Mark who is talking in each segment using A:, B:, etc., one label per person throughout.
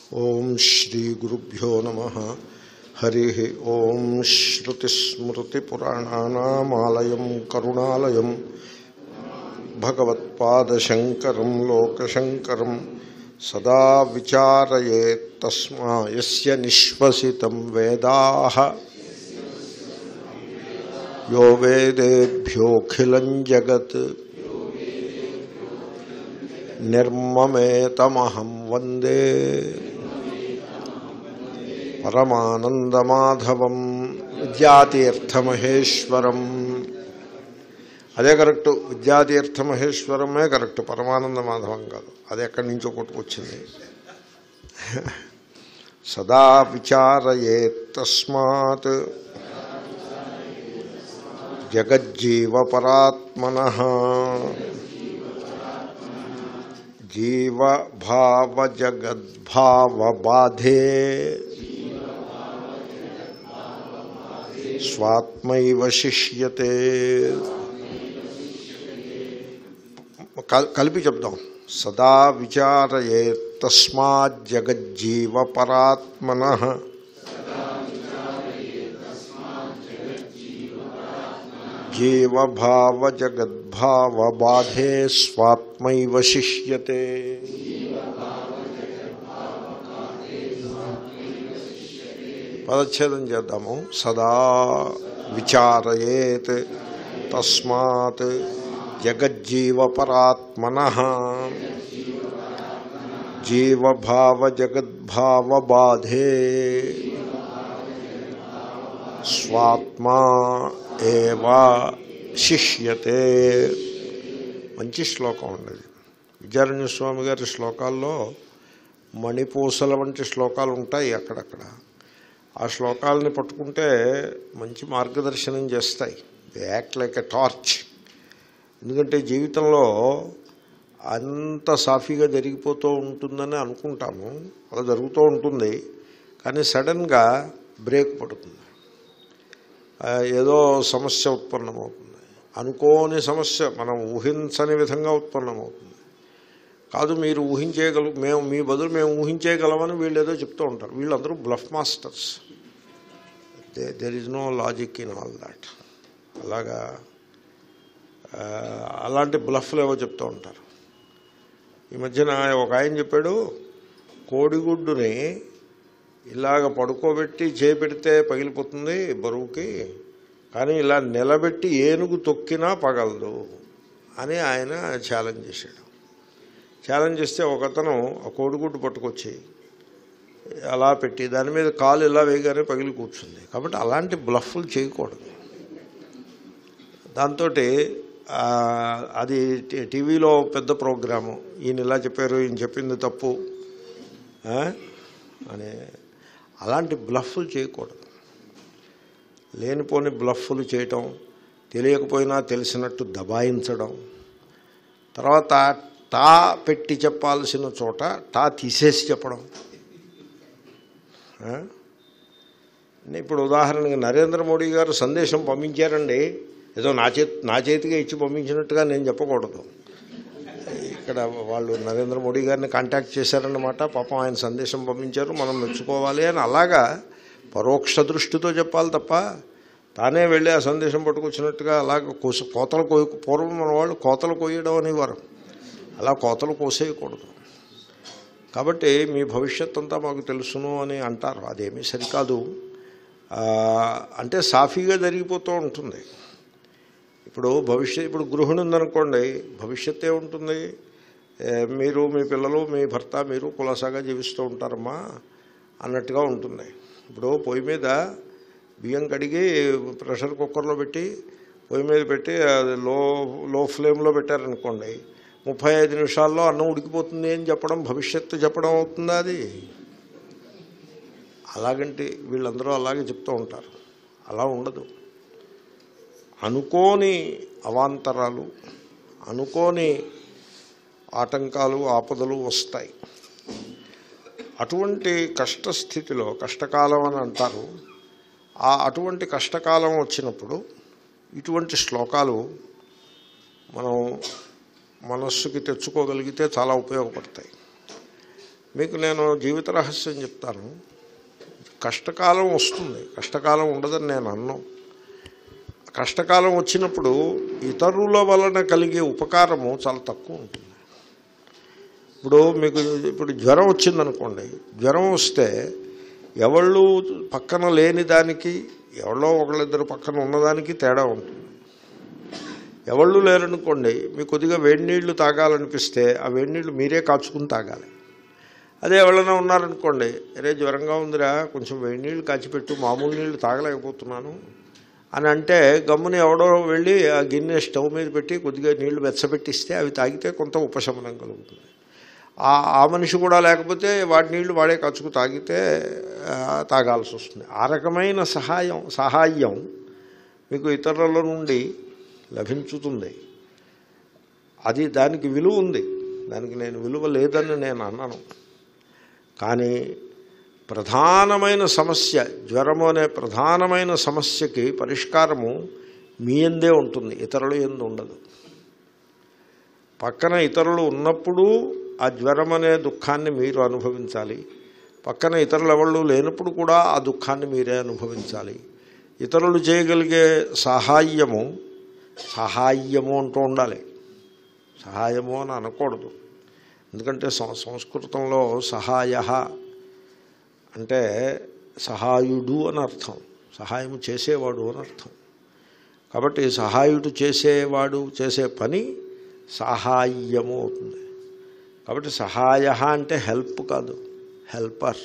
A: ఓం శ్రీ గురుభ్యో నమ హరి ఓం శ్రుతిస్మృతిపురాణానామాలయం కరుణాలయం భగవత్పాదశంకరం లోకశంకరం సదా విచారయేత్ తస్మా యస్య నిశ్వసితం వేదాః యో వేదేభ్యోఖిలం జగత్ నిర్మమేతమహం వందే పరమానందమాధవం విద్యాతీర్థమహేశ్వరం అదే కరెక్ట్ విద్యాతీర్థమహేశ్వరమే కరెక్ట్ పరమానంద మాధవం కాదు అది ఎక్కడి నుంచో కొట్టుకొచ్చింది సదా విచారయేత్ తస్మాత్ జగజ్జీవపరాత్మన జీవభావజగద్భావబాధే స్వాత్మైవ శిష్యతే కల్- కలిపి చెప్దాం సదా విచారయే తస్మాత్ జగజ్జీవపరాత్మన జీవభావజగద్భావబాధే స్వాత్మైవ శిష్యతే పదచ్ఛేదం చేద్దాము సదా విచారయేత్ తస్మాత్ జగజ్జీవపరాత్మన జీవభావజగద్భావబాధే స్వాత్మా ఏవా శిష్యతే మంచి శ్లోకం ఉండేది విద్యారణ్య స్వామి గారి శ్లోకాల్లో మణిపూసల వంటి శ్లోకాలు ఉంటాయి అక్కడక్కడ ఆ శ్లోకాలని పట్టుకుంటే మంచి మార్గదర్శనం చేస్తాయి they act like a torch ఎందుకంటే జీవితంలో అంత సాఫీగా జరిగిపోతూ ఉంటుందని అనుకుంటాము అలా జరుగుతూ ఉంటుంది కానీ సడన్గా బ్రేక్ పడుతుంది ఆ, ఏదో సమస్య ఉత్పన్నమవుతుంది అనుకోని సమస్య మనం ఊహించని విధంగా ఉత్పన్నమవుతుంది కాదు మీరు ఊహించేయగల మేము మీ బదులు మేము ఊహించేయగలమని వీళ్ళు ఏదో చెప్తూ ఉంటారు వీళ్ళందరూ bluff masters there is no logic in all that అలాగా ఆ, అలాంటి బ్లఫ్లు ఏవో చెప్తూ ఉంటారు ఈ మధ్యన ఒక ఆయన చెప్పాడు కోడిగుడ్డుని ఇలాగ పడుకోబెట్టి చేపెడితే పగిలిపోతుంది బరువుకి కానీ ఇలా నిలబెట్టి ఏనుగు తొక్కినా పగలదు అని ఆయన ఛాలెంజ్ చేశాడు ఛాలెంజ్ చేస్తే ఒకతను ఆ కోడిగుడ్డు పట్టుకొచ్చి అలా పెట్టి దాని మీద కాలు ఇలా వేయగానే పగిలి కూర్చుంది కాబట్టి అలాంటి బ్లఫ్లు చేయకూడదు దాంతో అది టీ- టీవీలో పెద్ద ప్రోగ్రాము ఈయన ఇలా చెప్పారు ఈయన చెప్పింది తప్పు ఆ? అని అలాంటి బ్లఫ్లు చేయకూడదు లేనిపోని బ్లఫ్లు చేయటం తెలియకపోయినా తెలిసినట్టు దబాయించడం తర్వాత టా పెట్టి చెప్పాల్సిన చోట టా తీసేసి చెప్పడం ఆ? ఇప్పుడు ఉదాహరణకి నరేంద్ర మోడీ గారు సందేశం పంపించారండి ఏదో నా చేతి నా చేతిగా ఇచ్చి పంపించినట్టుగా నేను చెప్పకూడదు ఇక్కడ వాళ్ళు నరేంద్ర మోడీ గారిని కాంటాక్ట్ చేశారన్నమాట పాపం ఆయన సందేశం పంపించారు మనం మెచ్చుకోవాలి అని అలాగా పరోక్ష దృష్టితో చెప్పాలి తప్ప తానే వెళ్ళి ఆ సందేశం పట్టుకొచ్చినట్టుగా అలాగ కోస కోతలు కోయ పూర్వం మన వాళ్ళు కోతలు కోయడం అనేవారు అలా కోతలు కోసేయకూడదు కాబట్టి మీ భవిష్యత్ అంతా మాకు తెలుసును అని అంటారు అదేమీ సరికాదు ఆ, అంటే సాఫీగా జరిగిపోతూ ఉంటుంది ఇప్పుడు భవిష్యత్ ఇప్పుడు గృహిణి ఉందనుకోండి భవిష్యత్తు ఏముంటుంది ఏ, మీరు మీ పిల్లలు మీ భర్త మీరు కులాసాగా జీవిస్తూ ఉంటారమ్మా అన్నట్టుగా ఉంటుంది ఇప్పుడు పొయ్యి మీద బియ్యం కడిగి ప్రెషర్ కుక్కర్లో పెట్టి పొయ్యి మీద పెట్టి అది లో లో ఫ్లేమ్లో పెట్టారనుకోండి ముప్పై ఐదు నిమిషాల్లో అన్నం ఉడికిపోతుంది అని చెప్పడం భవిష్యత్తు చెప్పడం అవుతుందా అది అలాగంటే వీళ్ళందరూ అలాగే చెప్తూ ఉంటారు అలా ఉండదు అనుకోని అవాంతరాలు అనుకోని ఆటంకాలు ఆపదలు వస్తాయి అటువంటి కష్టస్థితిలో కష్టకాలం అని అంటారు ఆ అటువంటి కష్టకాలం వచ్చినప్పుడు ఇటువంటి శ్లోకాలు మనం మనస్సుకి తెచ్చుకోగలిగితే చాలా ఉపయోగపడతాయి మీకు నేను జీవిత రహస్యం చెప్తాను కష్టకాలం వస్తుంది కష్టకాలం ఉండదని నేను అన్నాం కష్టకాలం వచ్చినప్పుడు ఇతరుల వలన కలిగే ఉపకారము చాలా తక్కువ ఉంటుంది ఇప్పుడు మీకు ఇప్పుడు జ్వరం వచ్చిందనుకోండి జ్వరం వస్తే ఎవళ్ళు పక్కన లేని దానికి ఎవరో ఒకళ్ళిద్దరు పక్కన ఉన్నదానికి తేడా ఉంటుంది ఎవళ్ళు లేరనుకోండి మీకు కొద్దిగా వేడి నీళ్లు తాగాలనిపిస్తే ఆ వేడి నీళ్లు మీరే కాచుకుని తాగాలి అదే ఎవరైనా ఉన్నారనుకోండి అరే జ్వరంగా ఉందిరా కొంచెం వేడి నీళ్ళు కాచిపెట్టు మామూలు నీళ్లు తాగలేకపోతున్నాను అని అంటే గమ్ముని ఎవడో వెళ్ళి ఆ గిన్నె స్టవ్ మీద పెట్టి కొద్దిగా నీళ్లు వెచ్చబెట్టిస్తే అవి తాగితే కొంత ఉపశమనం కలుగుతుంది ఆ ఆ మనిషి కూడా లేకపోతే వాడి నీళ్లు వాడే ఖర్చుకు తాగితే ఆ, తాగాల్సి వస్తుంది ఆ రకమైన సహాయం సహాయం మీకు ఇతరుల నుండి లభించుతుంది అది దానికి విలువ ఉంది దానికి నేను విలువ లేదని నేను అన్నాను కానీ ప్రధానమైన సమస్య జ్వరము అనే ప్రధానమైన సమస్యకి పరిష్కారము మీ ఎందే ఉంటుంది ఇతరుల ఎందు ఉండదు పక్కన ఇతరులు ఉన్నప్పుడు ఆ జ్వరం అనే దుఃఖాన్ని మీరు అనుభవించాలి పక్కన ఇతరులు ఎవళ్ళు లేనప్పుడు కూడా ఆ దుఃఖాన్ని మీరే అనుభవించాలి ఇతరులు చేయగలిగే సహాయము సహాయము అంటూ ఉండాలి సహాయము అని అనకూడదు ఎందుకంటే సం- సంస్కృతంలో సహాయ అంటే సహాయుడు అని అర్థం సహాయం చేసేవాడు అని అర్థం కాబట్టి సహాయుడు చేసేవాడు చేసే పని సహాయము అవుతుంది కాబట్టి సహాయ అంటే హెల్ప్ కాదు హెల్పర్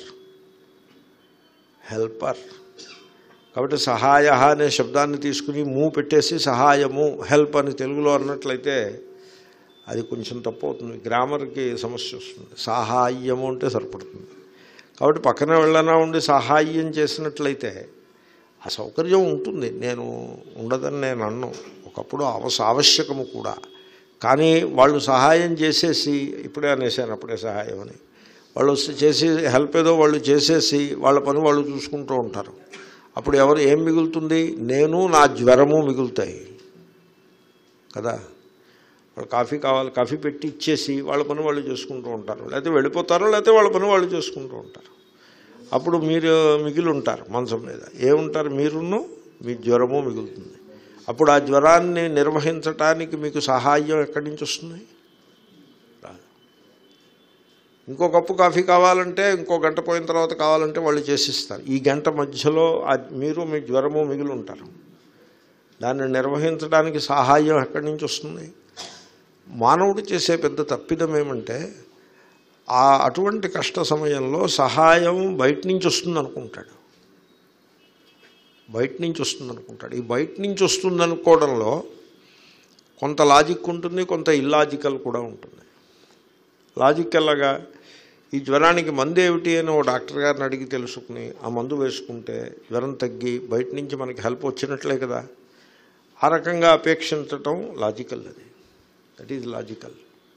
A: హెల్పర్ కాబట్టి సహాయ అనే శబ్దాన్ని తీసుకుని మూ పెట్టేసి సహాయము హెల్ప్ అని తెలుగులో అన్నట్లయితే అది కొంచెం తప్పు అవుతుంది గ్రామర్కి సమస్య వస్తుంది సహాయము అంటే సరిపడుతుంది కాబట్టి పక్కన వెళ్ళనా ఉండి సహాయం చేసినట్లయితే ఆ సౌకర్యం ఉంటుంది నేను ఉండదని నేను అన్ను ఒకప్పుడు అవస ఆవశ్యకము కూడా కానీ వాళ్ళు సహాయం చేసేసి ఇప్పుడే అనేసాను అప్పుడే సహాయం అని వాళ్ళు చేసి హెల్ప్ ఏదో వాళ్ళు చేసేసి వాళ్ళ పని వాళ్ళు చూసుకుంటూ ఉంటారు అప్పుడు ఎవరు ఏం మిగులుతుంది నేను నా జ్వరము మిగులుతాయి కదా వాళ్ళు కాఫీ కావాలి కాఫీ పెట్టి ఇచ్చేసి వాళ్ళ పని వాళ్ళు చేసుకుంటూ ఉంటారు లేకపోతే వెళ్ళిపోతారో లేకపోతే వాళ్ళ పని వాళ్ళు చేసుకుంటూ ఉంటారు అప్పుడు మీరు మిగిలి ఉంటారు మంచం మీద ఏముంటారు మీరును మీ జ్వరము మిగులుతుంది అప్పుడు ఆ జ్వరాన్ని నిర్వహించటానికి మీకు సహాయం ఎక్కడి నుంచి వస్తుంది రాదు ఇంకో కప్పు కాఫీ కావాలంటే ఇంకో గంట పోయిన తర్వాత కావాలంటే వాళ్ళు చేసిస్తారు ఈ గంట మధ్యలో ఆ మీరు మీ జ్వరము మిగిలి ఉంటారు దాన్ని నిర్వహించడానికి సహాయం ఎక్కడి నుంచి వస్తుంది మానవుడు చేసే పెద్ద తప్పిదం ఏమంటే ఆ అటువంటి కష్ట సమయంలో సహాయం బయట నుంచి వస్తుంది అనుకుంటాడు బయట నుంచి వస్తుంది అనుకుంటాడు ఈ బయట నుంచి వస్తుంది అనుకోవడంలో కొంత లాజిక్ ఉంటుంది కొంత ఇల్లాజికల్ కూడా ఉంటుంది లాజిక్ ఎలాగా ఈ జ్వరానికి మందు ఏమిటి అని ఓ డాక్టర్ గారిని అడిగి తెలుసుకుని ఆ మందు వేసుకుంటే జ్వరం తగ్గి బయట నుంచి మనకి హెల్ప్ వచ్చినట్లే కదా ఆ రకంగా అపేక్షించటం లాజికల్ అది దట్ ఈజ్ లాజికల్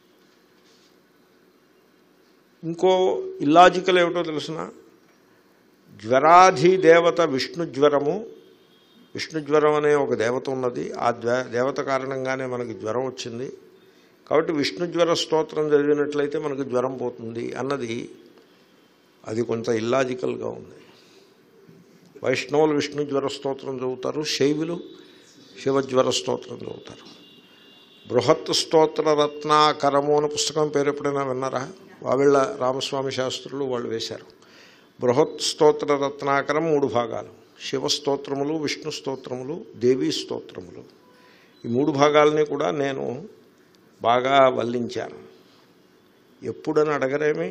A: ఇంకో ఇల్లాజికల్ ఏమిటో తెలుసిన జ్వరాధి దేవత విష్ణు జ్వరము విష్ణు జ్వరం అనే ఒక దేవత ఉన్నది ఆ ద్వ దేవత కారణంగానే మనకి జ్వరం వచ్చింది కాబట్టి విష్ణు జ్వర స్తోత్రం చదివినట్లయితే మనకు జ్వరం పోతుంది అన్నది అది కొంత ఇల్లాజికల్గా ఉంది వైష్ణవులు విష్ణు జ్వర స్తోత్రం చదువుతారు శైవులు శివజ్వర స్తోత్రం చదువుతారు బృహత్ స్తోత్ర రత్నాకరము అనే పుస్తకం పేరు ఎప్పుడైనా విన్నారా వావిళ్ళ రామస్వామి శాస్త్రులు వాళ్ళు వేశారు బృహత్ స్తోత్ర రత్నాకరం మూడు భాగాలు శివ స్తోత్రములు విష్ణు స్తోత్రములు దేవీ స్తోత్రములు ఈ మూడు భాగాలని కూడా నేను బాగా వల్లించాను ఎప్పుడని అడగరేమి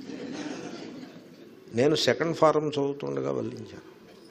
A: నేను సెకండ్ ఫారం చదువుతుండగా వల్లించాను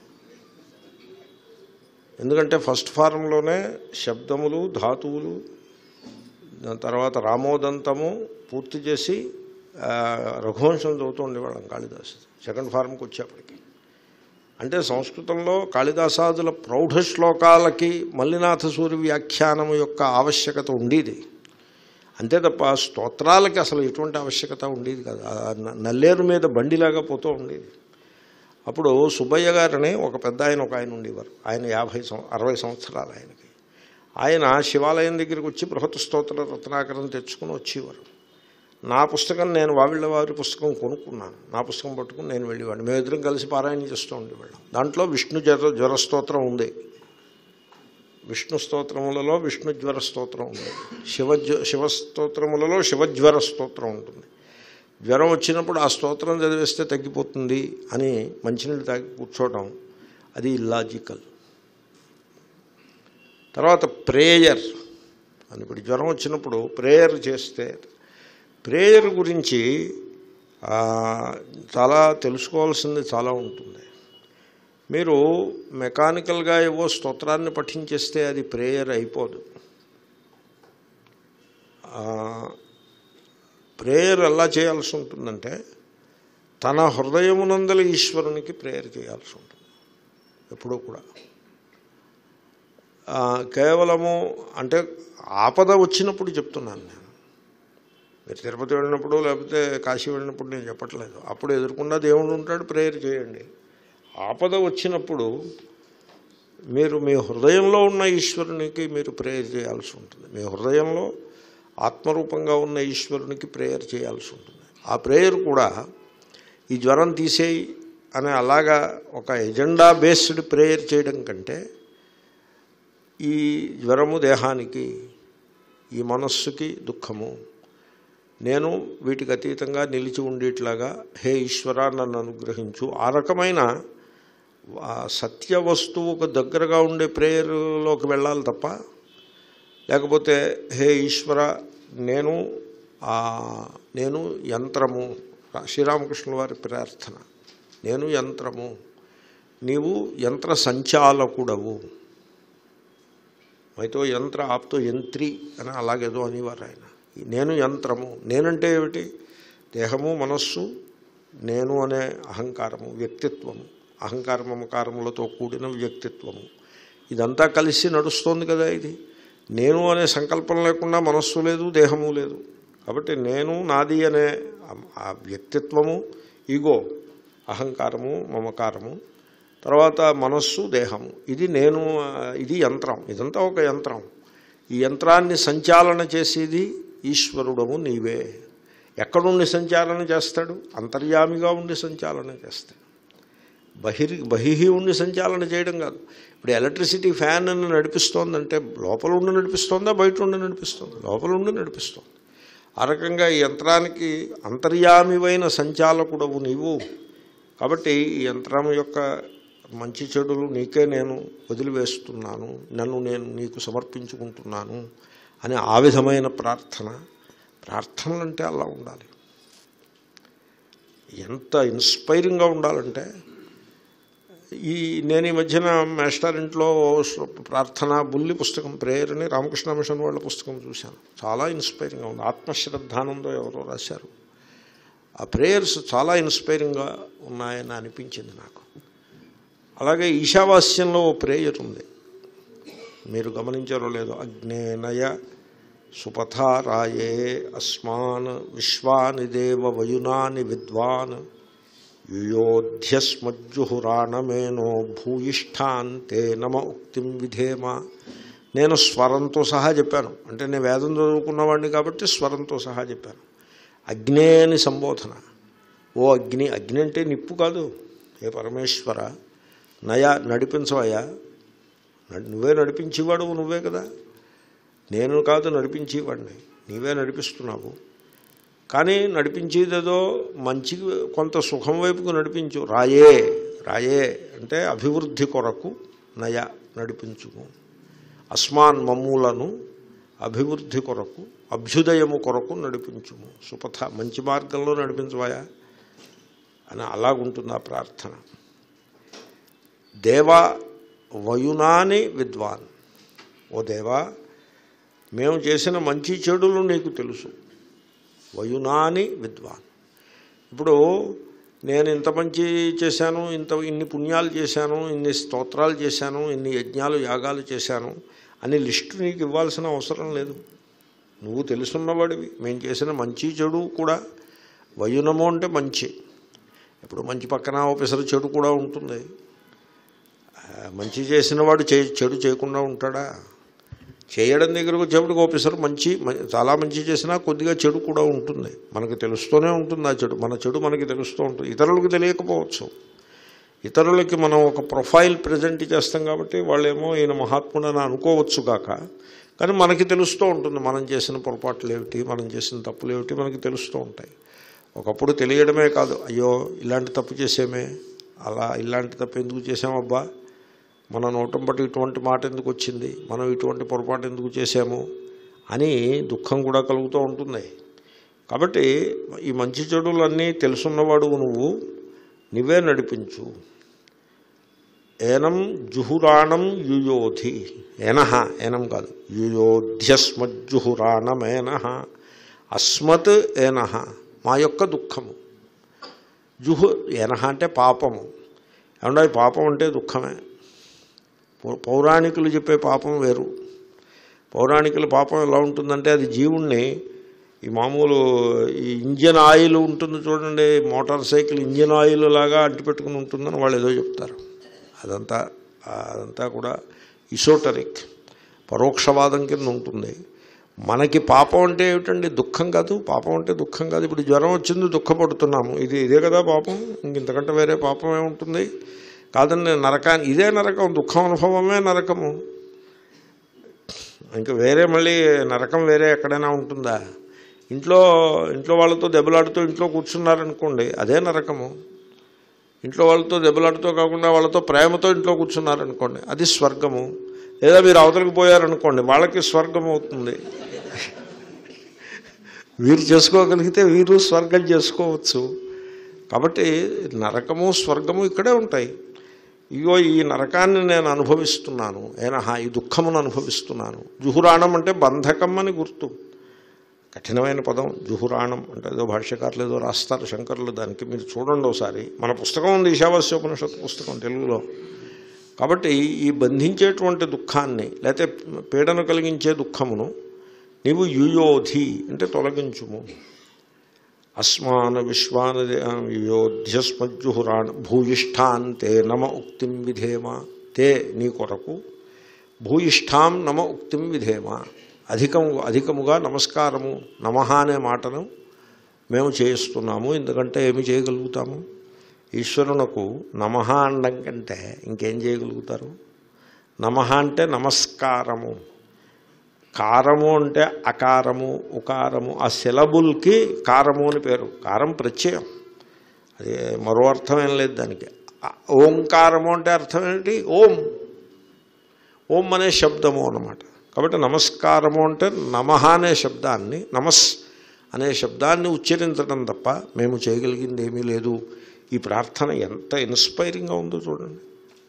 A: ఎందుకంటే ఫస్ట్ ఫారంలోనే శబ్దములు ధాతువులు దాని తర్వాత రామోదంతము పూర్తి చేసి ఆ, రఘువంశం చదువుతూ ఉండేవాళ్ళం కాళిదాసు సెకండ్ ఫారంకి వచ్చేప్పటికి అంటే సంస్కృతంలో కాళిదాసాదుల ప్రౌఢ శ్లోకాలకి మల్లినాథ సూరి వ్యాఖ్యానం యొక్క ఆవశ్యకత ఉండేది అంతే తప్ప స్తోత్రాలకి అసలు ఎటువంటి ఆవశ్యకత ఉండేది కదా ఆ న- నల్లేరు మీద బండిలాగా పోతూ ఉండేది అప్పుడు సుబ్బయ్య గారిని ఒక పెద్ద ఆయన ఒక ఆయన ఉండేవారు ఆయన యాభై సం అరవై సంవత్సరాలు ఆయనకి ఆయన శివాలయం దగ్గరికి వచ్చి బృహత్ స్తోత్ర రత్నాకరం తెచ్చుకుని వచ్చేవారు నా పుస్తకం నేను వావిళ్ళ వారి పుస్తకం కొనుక్కున్నాను నా పుస్తకం పట్టుకుని నేను వెళ్ళేవాడిని మేమిద్దరం కలిసి పారాయణ చేస్తూ ఉండేవాళ్ళం దాంట్లో విష్ణు జ్వర జ్వర స్తోత్రం ఉంది విష్ణు స్తోత్రములలో విష్ణు జ్వర స్తోత్రం ఉంది శివజ్వ శివస్తోత్రములలో శివజ్వర స్తోత్రం ఉంటుంది జ్వరం వచ్చినప్పుడు ఆ స్తోత్రం చదివేస్తే తగ్గిపోతుంది అని మంచినీళ్ళు తాగి కూర్చోవడం అది ఇల్లాజికల్ తర్వాత ప్రేయర్ అని ఇప్పుడు జ్వరం వచ్చినప్పుడు ప్రేయర్ చేస్తే ప్రేయర్ గురించి ఆ, చాలా తెలుసుకోవాల్సింది చాలా ఉంటుంది మీరు మెకానికల్గా ఏవో స్తోత్రాన్ని పఠించేస్తే అది ప్రేయర్ అయిపోదు ఆ, ప్రేయర్ ఎలా చేయాల్సి ఉంటుందంటే తన హృదయమునందల ఈశ్వరునికి ప్రేయర్ చేయాల్సి ఉంటుంది ఎప్పుడూ కూడా ఆ, కేవలము అంటే ఆపద వచ్చినప్పుడు చెప్తున్నాను నేను మీరు తిరుపతి వెళ్ళినప్పుడు లేకపోతే కాశీ వెళ్ళినప్పుడు నేను చెప్పట్లేదు అప్పుడు ఎదుర్కొన్నా దేవుడు ఉంటాడు ప్రేయర్ చేయండి ఆపద వచ్చినప్పుడు మీరు మీ హృదయంలో ఉన్న ఈశ్వరునికి మీరు ప్రేయర్ చేయాల్సి ఉంటుంది మీ హృదయంలో ఆత్మరూపంగా ఉన్న ఈశ్వరునికి ప్రేయర్ చేయాల్సి ఉంటుంది ఆ ప్రేయర్ కూడా ఈ జ్వరం తీసేయి అనే అలాగా ఒక ఎజెండా బేస్డ్ ప్రేయర్ చేయడం కంటే ఈ జ్వరము దేహానికి ఈ మనస్సుకి దుఃఖము నేను వీటికి అతీతంగా నిలిచి ఉండేట్లాగా హే ఈశ్వర నన్ను అనుగ్రహించు ఆ రకమైన ఆ సత్య వస్తువుకు దగ్గరగా ఉండే ప్రేయర్లోకి వెళ్ళాలి తప్ప లేకపోతే హే ఈశ్వర నేను ఆ, నేను యంత్రము శ్రీరామకృష్ణుల వారి ప్రార్థన నేను యంత్రము నీవు యంత్ర సంచాలకుడవు మైతో యంత్ర ఆప్తో యంత్రి అని అలాగేదో అనేవారు ఆయన నేను యంత్రము నేనంటే ఏమిటి దేహము మనస్సు నేను అనే అహంకారము వ్యక్తిత్వము అహంకార మమకారములతో కూడిన వ్యక్తిత్వము ఇదంతా కలిసి నడుస్తోంది కదా ఇది నేను అనే సంకల్పం లేకుండా మనస్సు లేదు దేహము లేదు కాబట్టి నేను నాది అనే ఆ వ్యక్తిత్వము ఈగో అహంకారము మమకారము తర్వాత మనస్సు దేహము ఇది నేను ఆ, ఇది యంత్రం ఇదంతా ఒక యంత్రం ఈ యంత్రాన్ని సంచాలన చేసేది ఈశ్వరుడము నీవే ఎక్కడుండి సంచాలన చేస్తాడు అంతర్యామిగా ఉండి సంచాలన చేస్తాడు బహిర్ బహిహి ఉండి సంచాలన చేయడం కాదు ఇప్పుడు ఎలక్ట్రిసిటీ ఫ్యాన్ అని నడిపిస్తోందంటే లోపల ఉండి నడిపిస్తోందా బయట ఉండి నడిపిస్తోంది లోపల ఉండి నడిపిస్తోంది ఆ రకంగా ఈ యంత్రానికి అంతర్యామివైన సంచాలకుడవు నీవు కాబట్టి ఈ యంత్రం యొక్క మంచి చెడులు నీకే నేను వదిలివేస్తున్నాను నన్ను నేను నీకు సమర్పించుకుంటున్నాను అనే ఆ విధమైన ప్రార్థన ప్రార్థనలు అంటే అలా ఉండాలి ఎంత ఇన్స్పైరింగ్గా ఉండాలంటే ఈ నేను ఈ మధ్యన మాస్టారింట్లో ప్రార్థన బుల్లి పుస్తకం ప్రేయర్ అని రామకృష్ణ మిషన్ వాళ్ళ పుస్తకం చూశాను చాలా ఇన్స్పైరింగ్గా ఉంది ఆత్మశ్రద్ధానందో ఎవరో రాశారు ఆ ప్రేయర్స్ చాలా ఇన్స్పైరింగ్గా ఉన్నాయని అనిపించింది నాకు అలాగే ఈశావాస్యంలో ఓ ప్రేయర్ ఉంది మీరు గమనించారో లేదో అగ్నేనయ సుపథారాయే అస్మాన్ విశ్వాని దేవ వయునాని విద్వాన్ యుయోధ్యస్మజ్జుహురాణమేనో భూయిష్ఠాన్ తే నమ ఉక్తిం విధేమ నేను స్వరంతో సహా చెప్పాను అంటే నేను వేదం చదువుకున్నవాడిని కాబట్టి స్వరంతో సహా చెప్పాను అగ్నే అని సంబోధన ఓ అగ్ని అగ్ని అంటే నిప్పు కాదు ఏ పరమేశ్వర నయ నడిపించవయ్యా నడి- నువ్వే నడిపించేవాడు నువ్వే కదా నేను కాదు నడిపించేవాడిని నీవే నడిపిస్తున్నావు కానీ నడిపించేదేదో మంచి కొంత సుఖం వైపుకు నడిపించు రాయే రాయే అంటే అభివృద్ధి కొరకు నయ నడిపించుము అస్మాన్ మమ్ములను అభివృద్ధి కొరకు అభ్యుదయము కొరకు నడిపించుము సుపథ మంచి మార్గంలో నడిపించవాయా అని అలాగుంటుంది ఆ ప్రార్థన దేవా వయునాని విద్వాన్ ఓ దేవా మేము చేసిన మంచి చెడులు నీకు తెలుసు వయునాని విద్వాన్ ఇప్పుడు నేను ఇంత మంచి చేశాను ఇంత ఇన్ని పుణ్యాలు చేశాను ఇన్ని స్తోత్రాలు చేశాను ఇన్ని యజ్ఞాలు యాగాలు చేశాను అని లిస్టు నీకు ఇవ్వాల్సిన అవసరం లేదు నువ్వు తెలుసున్నవాడివి మేము చేసిన మంచి చెడు కూడా వయునము అంటే మంచి ఇప్పుడు మంచి పక్కన ఆఫీసర్ చెడు కూడా ఉంటుంది ఆ, మంచి చేసిన వాడు చే చెడు చేయకుండా ఉంటాడా చేయడం దగ్గరకు వచ్చేప్పటికి ఓపెసర్ మంచి మ- చాలా మంచి చేసినా కొద్దిగా చెడు కూడా ఉంటుంది మనకు తెలుస్తూనే ఉంటుంది ఆ చెడు మన చెడు మనకి తెలుస్తూ ఉంటుంది ఇతరులకు తెలియకపోవచ్చు ఇతరులకి మనం ఒక ప్రొఫైల్ ప్రజెంట్ చేస్తాం కాబట్టి వాళ్ళేమో ఈయన మహాత్ముడని అనుకోవచ్చు కాక కానీ మనకి తెలుస్తూ ఉంటుంది మనం చేసిన పొరపాట్లు ఏమిటి మనం చేసిన తప్పులు ఏమిటి మనకి తెలుస్తూ ఉంటాయి ఒకప్పుడు తెలియడమే కాదు అయ్యో ఇలాంటి తప్పు చేసేమే అలా ఇలాంటి తప్పు ఎందుకు చేసామబ్బా మన నోటం బట్టి ఇటువంటి మాట ఎందుకు వచ్చింది మనం ఇటువంటి పొరపాటు ఎందుకు చేశాము అని దుఃఖం కూడా కలుగుతూ ఉంటుంది కాబట్టి ఈ మంచి చెడులన్నీ తెలుసున్నవాడు నువ్వు నువ్వే నడిపించు ఏనం జుహురాణం యుయోధి ఏనహ ఏనం కాదు యుయోధ్యస్మజ్జుహురాణమేనహ అస్మత్ ఏనహ మా యొక్క దుఃఖము జుహు ఏనహ అంటే పాపము ఏమన్నా ఈ పాపం అంటే దుఃఖమే పౌ- పౌరాణికులు చెప్పే పాపం వేరు పౌరాణికుల పాపం ఎలా ఉంటుందంటే అది జీవుణ్ణి ఈ మామూలు ఈ ఇంజన్ ఆయిల్ ఉంటుంది చూడండి మోటార్ సైకిల్ ఇంజన్ ఆయిల్ లాగా అంటిపెట్టుకుని ఉంటుందని వాళ్ళు ఏదో చెప్తారు అదంతా అదంతా కూడా ఇసోటరిక్ పరోక్షవాదం కింద ఉంటుంది మనకి పాపం అంటే ఏమిటండి దుఃఖం కాదు పాపం అంటే దుఃఖం కాదు ఇప్పుడు జ్వరం వచ్చింది దుఃఖపడుతున్నాము ఇది ఇదే కదా పాపం ఇంక ఇంతకంటే వేరే పాపం ఏముంటుంది కాదండి నరకాన్ని ఇదే నరకం దుఃఖం అనుభవమే నరకము ఇంకా వేరే మళ్ళీ నరకం వేరే ఎక్కడైనా ఉంటుందా ఇంట్లో ఇంట్లో వాళ్ళతో దెబ్బలాడుతూ ఇంట్లో కూర్చున్నారనుకోండి అదే నరకము ఇంట్లో వాళ్ళతో దెబ్బలాడుతూ కాకుండా వాళ్ళతో ప్రేమతో ఇంట్లో కూర్చున్నారనుకోండి అది స్వర్గము లేదా మీరు అవతలికి పోయారనుకోండి వాళ్ళకి స్వర్గం అవుతుంది వీరు చేసుకోగలిగితే వీరు స్వర్గం చేసుకోవచ్చు కాబట్టి నరకము స్వర్గము ఇక్కడే ఉంటాయి ఇగో ఈ నరకాన్ని నేను అనుభవిస్తున్నాను ఏనహా ఈ దుఃఖమును అనుభవిస్తున్నాను జుహురాణం అంటే బంధకం అని గుర్తు కఠినమైన పదం జుహురాణం అంటే ఏదో భాష్యకారులు ఏదో రాస్తారు శంకరులు దానికి మీరు చూడండి ఒకసారి మన పుస్తకం ఉంది ఈశావాస్యోపనిషత్తు పుస్తకం తెలుగులో కాబట్టి ఈ బంధించేటువంటి దుఃఖాన్ని లేకపోతే పీడన కలిగించే దుఃఖమును నీవు యుయోధి అంటే తొలగించుము అస్మాన విశ్వాన యుయోధ్యస్మజ్జుహురాన్ భూయిష్ఠాన్ తే నమ ఉక్తిం విధేమ తే నీ కొరకు భూయిష్ఠాం నమ ఉక్తిం విధేమ అధికము అధికముగా నమస్కారము నమః అనే మాటను మేము చేయిస్తున్నాము ఎందుకంటే ఏమి చేయగలుగుతాము ఈశ్వరునకు నమః అనడం కంటే ఇంకేం చేయగలుగుతారు నమః అంటే నమస్కారము కారము అంటే అకారము ఉకారము ఆ సిలబుల్కి కారము అని పేరు కారం ప్రత్యయం అది మరో అర్థం ఏం లేదు దానికి ఆ ఓంకారము అంటే అర్థం ఏంటి ఓం ఓం అనే శబ్దము అన్నమాట కాబట్టి నమస్కారము అంటే నమః అనే శబ్దాన్ని నమస్ అనే శబ్దాన్ని ఉచ్చరించడం తప్ప మేము చేయగలిగింది ఏమీ లేదు ఈ ప్రార్థన ఎంత ఇన్స్పైరింగ్గా ఉందో చూడండి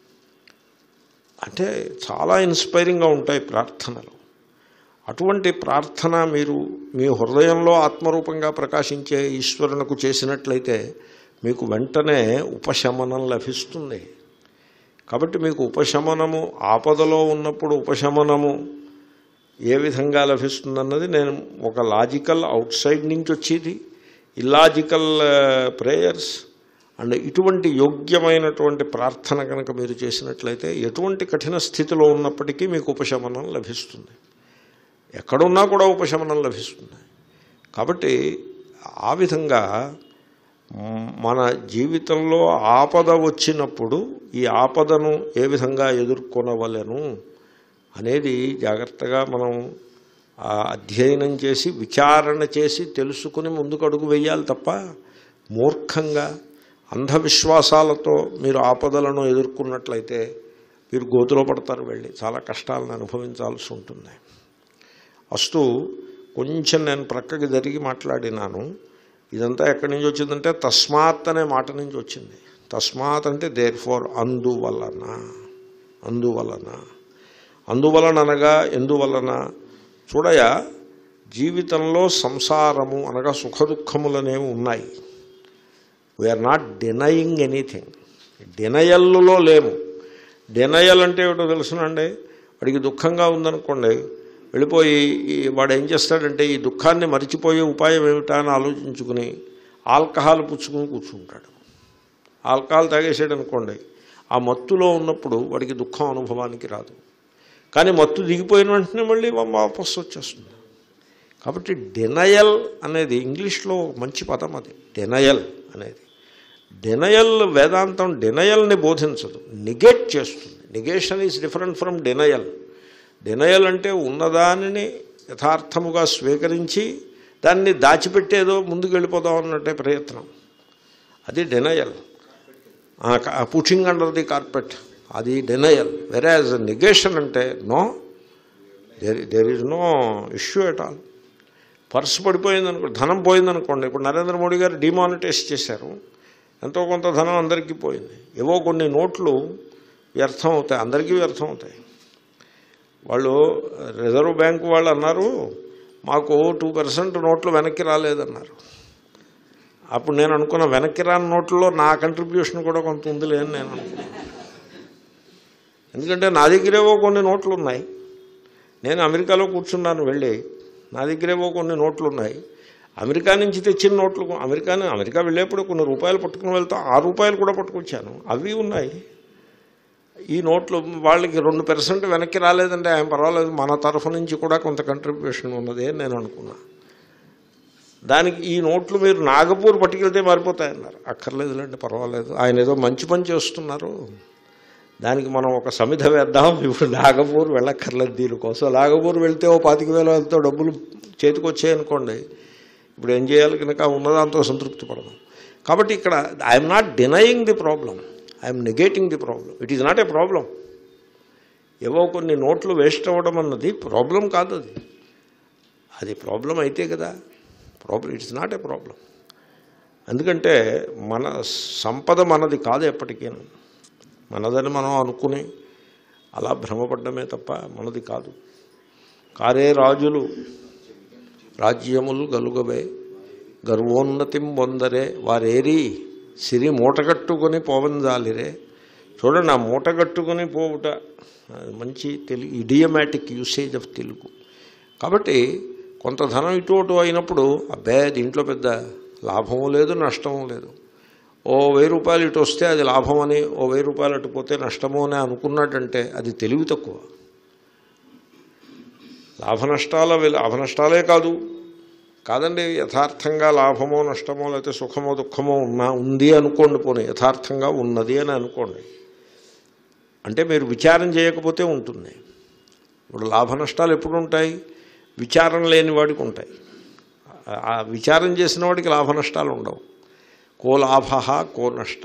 A: అంటే చాలా ఇన్స్పైరింగ్గా ఉంటాయి ప్రార్థనలు అటువంటి ప్రార్థన మీరు మీ హృదయంలో ఆత్మరూపంగా ప్రకాశించే ఈశ్వరునకు చేసినట్లయితే మీకు వెంటనే ఉపశమనం లభిస్తుంది కాబట్టి మీకు ఉపశమనము ఆపదలో ఉన్నప్పుడు ఉపశమనము ఏ విధంగా లభిస్తుందన్నది నేను ఒక లాజికల్ అవుట్ సైడ్ నుంచి వచ్చేది ఇల్లాజికల్ ప్రేయర్స్ అండ్ ఇటువంటి యోగ్యమైనటువంటి ప్రార్థన కనుక మీరు చేసినట్లయితే ఎటువంటి కఠిన స్థితిలో ఉన్నప్పటికీ మీకు ఉపశమనం లభిస్తుంది ఎక్కడున్నా కూడా ఉపశమనం లభిస్తుంది కాబట్టి ఆ విధంగా మ్, మన జీవితంలో ఆపద వచ్చినప్పుడు ఈ ఆపదను ఏ విధంగా ఎదుర్కొనవలెను అనేది జాగ్రత్తగా మనం ఆ అధ్యయనం చేసి విచారణ చేసి తెలుసుకుని ముందుకు అడుగు వేయాలి తప్ప మూర్ఖంగా అంధవిశ్వాసాలతో మీరు ఆపదలను ఎదుర్కొన్నట్లయితే మీరు గోతులో పడతారు వెళ్ళి చాలా కష్టాలను అనుభవించాల్సి ఉంటుంది అస్తు కొంచెం నేను ప్రక్కకి జరిగి మాట్లాడినాను ఇదంతా ఎక్కడి నుంచి వచ్చిందంటే తస్మాత్ అనే మాట నుంచి వచ్చింది తస్మాత్ అంటే దేర్ ఫోర్ అందువలన అందువలన అందువలన అనగా ఎందువలన చూడయ జీవితంలో సంసారము అనగా సుఖ దుఃఖములనేవి ఉన్నాయి వీఆర్ నాట్ డినయింగ్ ఎనీథింగ్ డినయల్లో లేము డినయల్ అంటే ఏమిటో తెలుసునండి వాడికి దుఃఖంగా ఉందనుకోండి వెళ్ళిపోయి ఈ- వాడు ఏం చేస్తాడంటే ఈ దుఃఖాన్ని మరిచిపోయే ఉపాయం ఏమిటా అని ఆలోచించుకుని ఆల్కహాల్ పుచ్చుకుని కూర్చుంటాడు ఆల్కహాల్ తాగేసాడు అనుకోండి ఆ మత్తులో ఉన్నప్పుడు వాడికి దుఃఖం అనుభవానికి రాదు కానీ మత్తు దిగిపోయిన వెంటనే మళ్ళీ వాపస్ వచ్చేస్తుంది కాబట్టి డెనయల్ అనేది ఇంగ్లీష్లో మంచి పదం అది డెనయల్ అనేది డెనయల్ వేదాంతం డెనయల్ని బోధించదు నిగేట్ చేస్తుంది negation is different from denial denial అంటే ఉన్నదానిని యథార్థముగా స్వీకరించి దాన్ని దాచిపెట్టేదో ముందుకు వెళ్ళిపోదాం అన్నట్టే ప్రయత్నం అది denial pushing under the carpet అది డెనయల్ వెరాజ్ నిగేషన్ అంటే no there there is no issue at all purse పడిపోయిందనుకో ధనం పోయిందనుకోండి ఇప్పుడు నరేంద్ర మోడీ గారు డిమానిటైజ్ చేశారు ఎంతో కొంత ధనం అందరికీ పోయింది ఏవో కొన్ని నోట్లు వ్యర్థం అవుతాయి అందరికీ వ్యర్థం అవుతాయి వాళ్ళు రిజర్వ్ బ్యాంకు వాళ్ళు అన్నారు మాకు టూ పర్సెంట్ నోట్లు వెనక్కి రాలేదన్నారు అప్పుడు నేను అనుకున్న వెనక్కి రాని నోట్లలో నా కంట్రిబ్యూషన్ కూడా కొంత ఉందిలే అని నేను అనుకున్నాను ఎందుకంటే నా దగ్గరేవో కొన్ని నోట్లు ఉన్నాయి నేను అమెరికాలో కూర్చున్నాను వెళ్ళి నా దగ్గరేవో కొన్ని నోట్లు ఉన్నాయి అమెరికా నుంచి తెచ్చిన నోట్లు అమెరికా అమెరికా వెళ్ళేప్పుడు కొన్ని రూపాయలు పట్టుకుని వెళ్తాం ఆ రూపాయలు కూడా పట్టుకొచ్చాను అవి ఉన్నాయి ఈ నోట్లు వాళ్ళకి రెండు పర్సెంట్ వెనక్కి రాలేదంటే ఆయన పర్వాలేదు మన తరఫు నుంచి కూడా కొంత కంట్రిబ్యూషన్ ఉన్నది అని నేను అనుకున్నా దానికి ఈ నోట్లు మీరు నాగపూర్ పట్టుకెళ్తే మారిపోతాయన్నారు అక్కర్లేదులేండి పర్వాలేదు ఆయన ఏదో మంచి పని చేస్తున్నారు దానికి మనం ఒక సమిధ వేద్దాం ఇప్పుడు నాగపూర్ వెళ్ళక్కర్లేదు దీనికోసం నాగపూర్ వెళ్తే ఓ పాతిక వేల ఎంతో డబ్బులు చేతికి వచ్చాయనుకోండి ఇప్పుడు ఏం చేయాలి కనుక ఉన్నదాంతో సంతృప్తి పడదాం కాబట్టి ఇక్కడ I'm not denying the problem I'm negating the problem it is not a problem ఏవో కొన్ని నోట్లు వేస్ట్ అవ్వడం అన్నది ప్రాబ్లం కాదు అది అది ప్రాబ్లం అయితే కదా problem it's not a problem ఎందుకంటే మన సంపద మనది కాదు ఎప్పటికీను మనదని మనం అనుకుని అలా భ్రమపడ్డమే తప్ప మనది కాదు కారే రాజులు రాజ్యములు గలుగవే గర్వోన్నతిం పొందరే వారేరి సిరి మూటగట్టుకొని పోవంజాలిరే చూడండి ఆ మూటగట్టుకొని పోవుట అది మంచి Telugu idiomatic usage of Telugu కాబట్టి కొంత ధనం ఇటు అటు అయినప్పుడు అబ్బే దీంట్లో పెద్ద లాభము లేదు నష్టము లేదు ఓ వెయ్యి రూపాయలు ఇటు వస్తే అది లాభమని ఓ వెయ్యి రూపాయలు అటు పోతే నష్టము అని అనుకున్నట్టంటే అది తెలివి తక్కువ లాభ నష్టాల లాభ నష్టాలే కాదు కాదండి యథార్థంగా లాభమో నష్టమో లేకపోతే సుఖమో దుఃఖమో ఉన్నా ఉంది అనుకోండి పోనీ యథార్థంగా ఉన్నది అని అనుకోండి అంటే మీరు విచారం చేయకపోతే ఉంటుంది ఇప్పుడు లాభ నష్టాలు ఎప్పుడు ఉంటాయి విచారం లేని వాడికి ఉంటాయి ఆ విచారం చేసిన వాడికి లాభ నష్టాలు ఉండవు కో లాభ కో నష్ట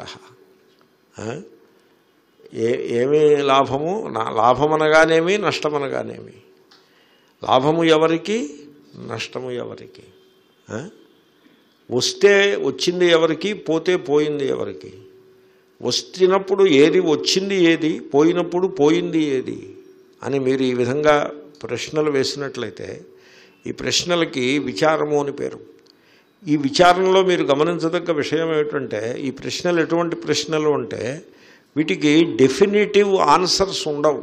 A: ఏ ఏమి లాభము నా లాభం అనగానేమి నష్టం అనగానేమి లాభము ఎవరికి నష్టము ఎవరికి ఆ? వస్తే వచ్చింది ఎవరికి పోతే పోయింది ఎవరికి వస్తున్నప్పుడు ఏది వచ్చింది ఏది పోయినప్పుడు పోయింది ఏది అని మీరు ఈ విధంగా ప్రశ్నలు వేసినట్లయితే ఈ ప్రశ్నలకి విచారము అని పేరు ఈ విచారంలో మీరు గమనించదగ్గ విషయం ఏమిటంటే ఈ ప్రశ్నలు ఎటువంటి ప్రశ్నలు అంటే వీటికి డెఫినేటివ్ ఆన్సర్స్ ఉండవు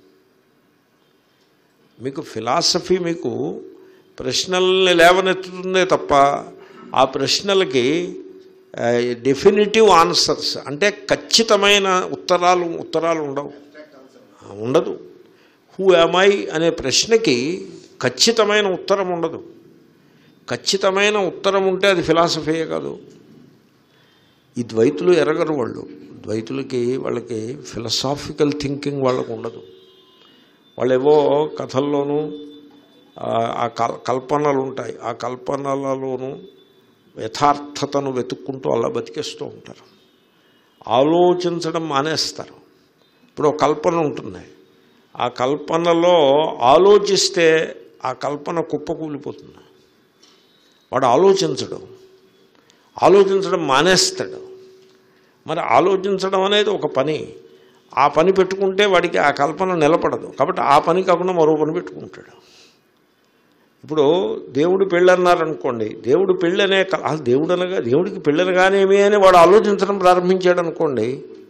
A: మీకు ఫిలాసఫీ మీకు ప్రశ్నల్ని లేవనెత్తుతుందే తప్ప ఆ ప్రశ్నలకి డెఫినిటివ్ ఆన్సర్స్ అంటే ఖచ్చితమైన ఉత్తరాలు ఉత్తరాలు ఉండవు ఉండదు హూ ఐ అనే ప్రశ్నకి ఖచ్చితమైన ఉత్తరం ఉండదు ఖచ్చితమైన ఉత్తరం ఉంటే అది ఫిలాసఫీయే కాదు ఈ ద్వైతులు ఎరగరు వాళ్ళు ద్వైతులకి వాళ్ళకి ఫిలసాఫికల్ థింకింగ్ వాళ్ళకు ఉండదు వాళ్ళేవో కథల్లోనూ ఆ- ఆ కల్ కల్పనలు ఉంటాయి ఆ కల్పనలలోనూ యథార్థతను వెతుక్కుంటూ అలా బతికేస్తూ ఉంటారు ఆలోచించడం మానేస్తారు ఇప్పుడు ఒక కల్పన ఉంటుంది ఆ కల్పనలో ఆలోచిస్తే ఆ కల్పన కుప్పకూలిపోతుంది వాడు ఆలోచించడు ఆలోచించడం మానేస్తాడు మరి ఆలోచించడం అనేది ఒక పని ఆ పని పెట్టుకుంటే వాడికి ఆ కల్పన నిలబడదు కాబట్టి ఆ పని కాకుండా మరో పని పెట్టుకుంటాడు ఇప్పుడు దేవుడు పెళ్ళి అన్నారనుకోండి దేవుడు పెళ్ళి అనే క- ఆ దేవుడు అనగా దేవుడికి పెళ్ళనగానేమి అని వాడు ఆలోచించడం ప్రారంభించాడు అనుకోండి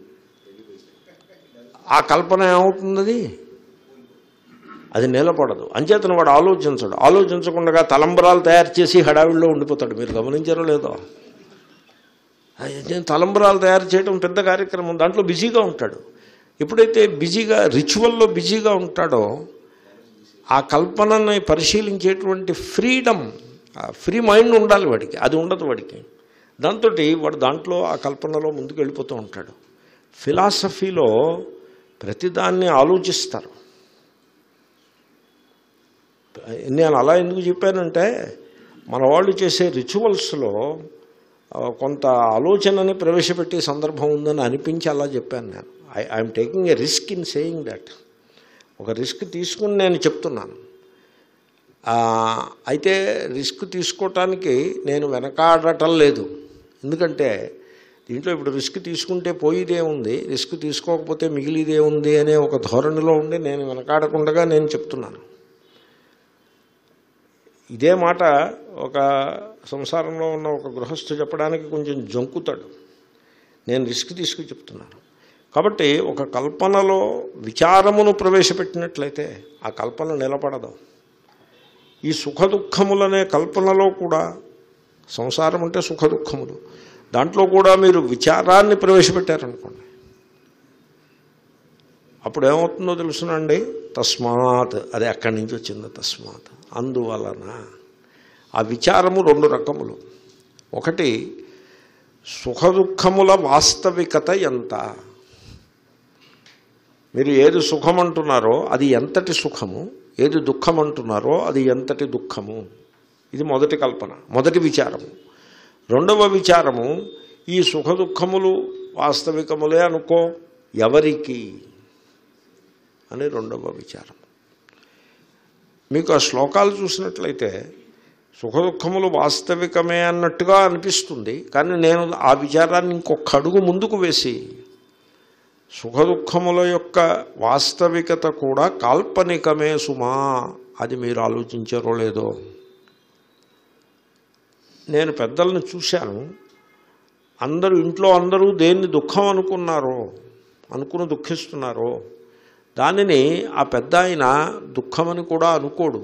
A: ఆ కల్పన ఏమవుతుంది అది నిలబడదు అంచేతను వాడు ఆలోచించడు ఆలోచించకుండా తలంబరాలు తయారు చేసి హడావిడిలో ఉండిపోతాడు మీరు గమనించారో లేదో అదే తలంబరాలు తయారు చేయడం పెద్ద కార్యక్రమం దాంట్లో బిజీగా ఉంటాడు ఎప్పుడైతే బిజీగా రిచువల్లో బిజీగా ఉంటాడో ఆ కల్పనని పరిశీలించేటువంటి ఫ్రీడమ్ ఫ్రీ మైండ్ ఉండాలి వాడికి అది ఉండదు వాడికి దాంతో వాడు దాంట్లో ఆ కల్పనలో ముందుకు వెళ్ళిపోతూ ఉంటాడు ఫిలాసఫీలో ప్రతిదాన్ని ఆలోచిస్తారు నేను అలా ఎందుకు చెప్పానంటే మన వాళ్ళు చేసే రిచువల్స్లో ఆ, కొంత ఆలోచనని ప్రవేశపెట్టే సందర్భం ఉందని అనిపించి అలా చెప్పాను నేను I I'm taking a risk in saying that ఒక రిస్క్ తీసుకుని నేను చెప్తున్నాను ఆ, అయితే రిస్క్ తీసుకోవటానికి నేను వెనకాడటం లేదు ఎందుకంటే దీంట్లో ఇప్పుడు రిస్క్ తీసుకుంటే పోయిదే ఉంది రిస్క్ తీసుకోకపోతే మిగిలిదే ఉంది అనే ఒక ధోరణిలో ఉండి నేను వెనకాడకుండా నేను చెప్తున్నాను ఇదే మాట ఒక సంసారంలో ఉన్న ఒక గృహస్థు చెప్పడానికి కొంచెం జంకుతాడు నేను రిస్క్ తీసుకు చెప్తున్నాను కాబట్టి ఒక కల్పనలో విచారమును ప్రవేశపెట్టినట్లయితే ఆ కల్పన నిలబడదు ఈ సుఖ దుఃఖములనే కల్పనలో కూడా సంసారం అంటే సుఖ దుఃఖములు దాంట్లో కూడా మీరు విచారాన్ని ప్రవేశపెట్టారనుకోండి అప్పుడు ఏమవుతుందో తెలుసునండి తస్మాత్ అది అక్కడి నుంచి వచ్చింది తస్మాత్ అందువలన ఆ విచారము రెండు రకములు ఒకటి సుఖ దుఃఖముల వాస్తవికత ఎంత మీరు ఏది సుఖం అంటున్నారో అది ఎంతటి సుఖము ఏది దుఃఖం అంటున్నారో అది ఎంతటి దుఃఖము ఇది మొదటి కల్పన మొదటి విచారము రెండవ విచారము ఈ సుఖ దుఃఖములు వాస్తవికములే అనుకో ఎవరికి అని రెండవ విచారం మీకు ఆ శ్లోకాలు చూసినట్లయితే సుఖ దుఃఖములు వాస్తవికమే అన్నట్టుగా అనిపిస్తుంది కానీ నేను ఆ విచారాన్ని ఇంకొక అడుగు ముందుకు వేసి సుఖ దుఃఖముల యొక్క వాస్తవికత కూడా కాల్పనికమే సుమా అది మీరు ఆలోచించారో లేదో నేను పెద్దలను చూశాను అందరూ ఇంట్లో అందరూ దేన్ని దుఃఖం అనుకున్నారో అనుకుని దుఃఖిస్తున్నారో దానిని ఆ పెద్ద ఆయన దుఃఖమని కూడా అనుకోడు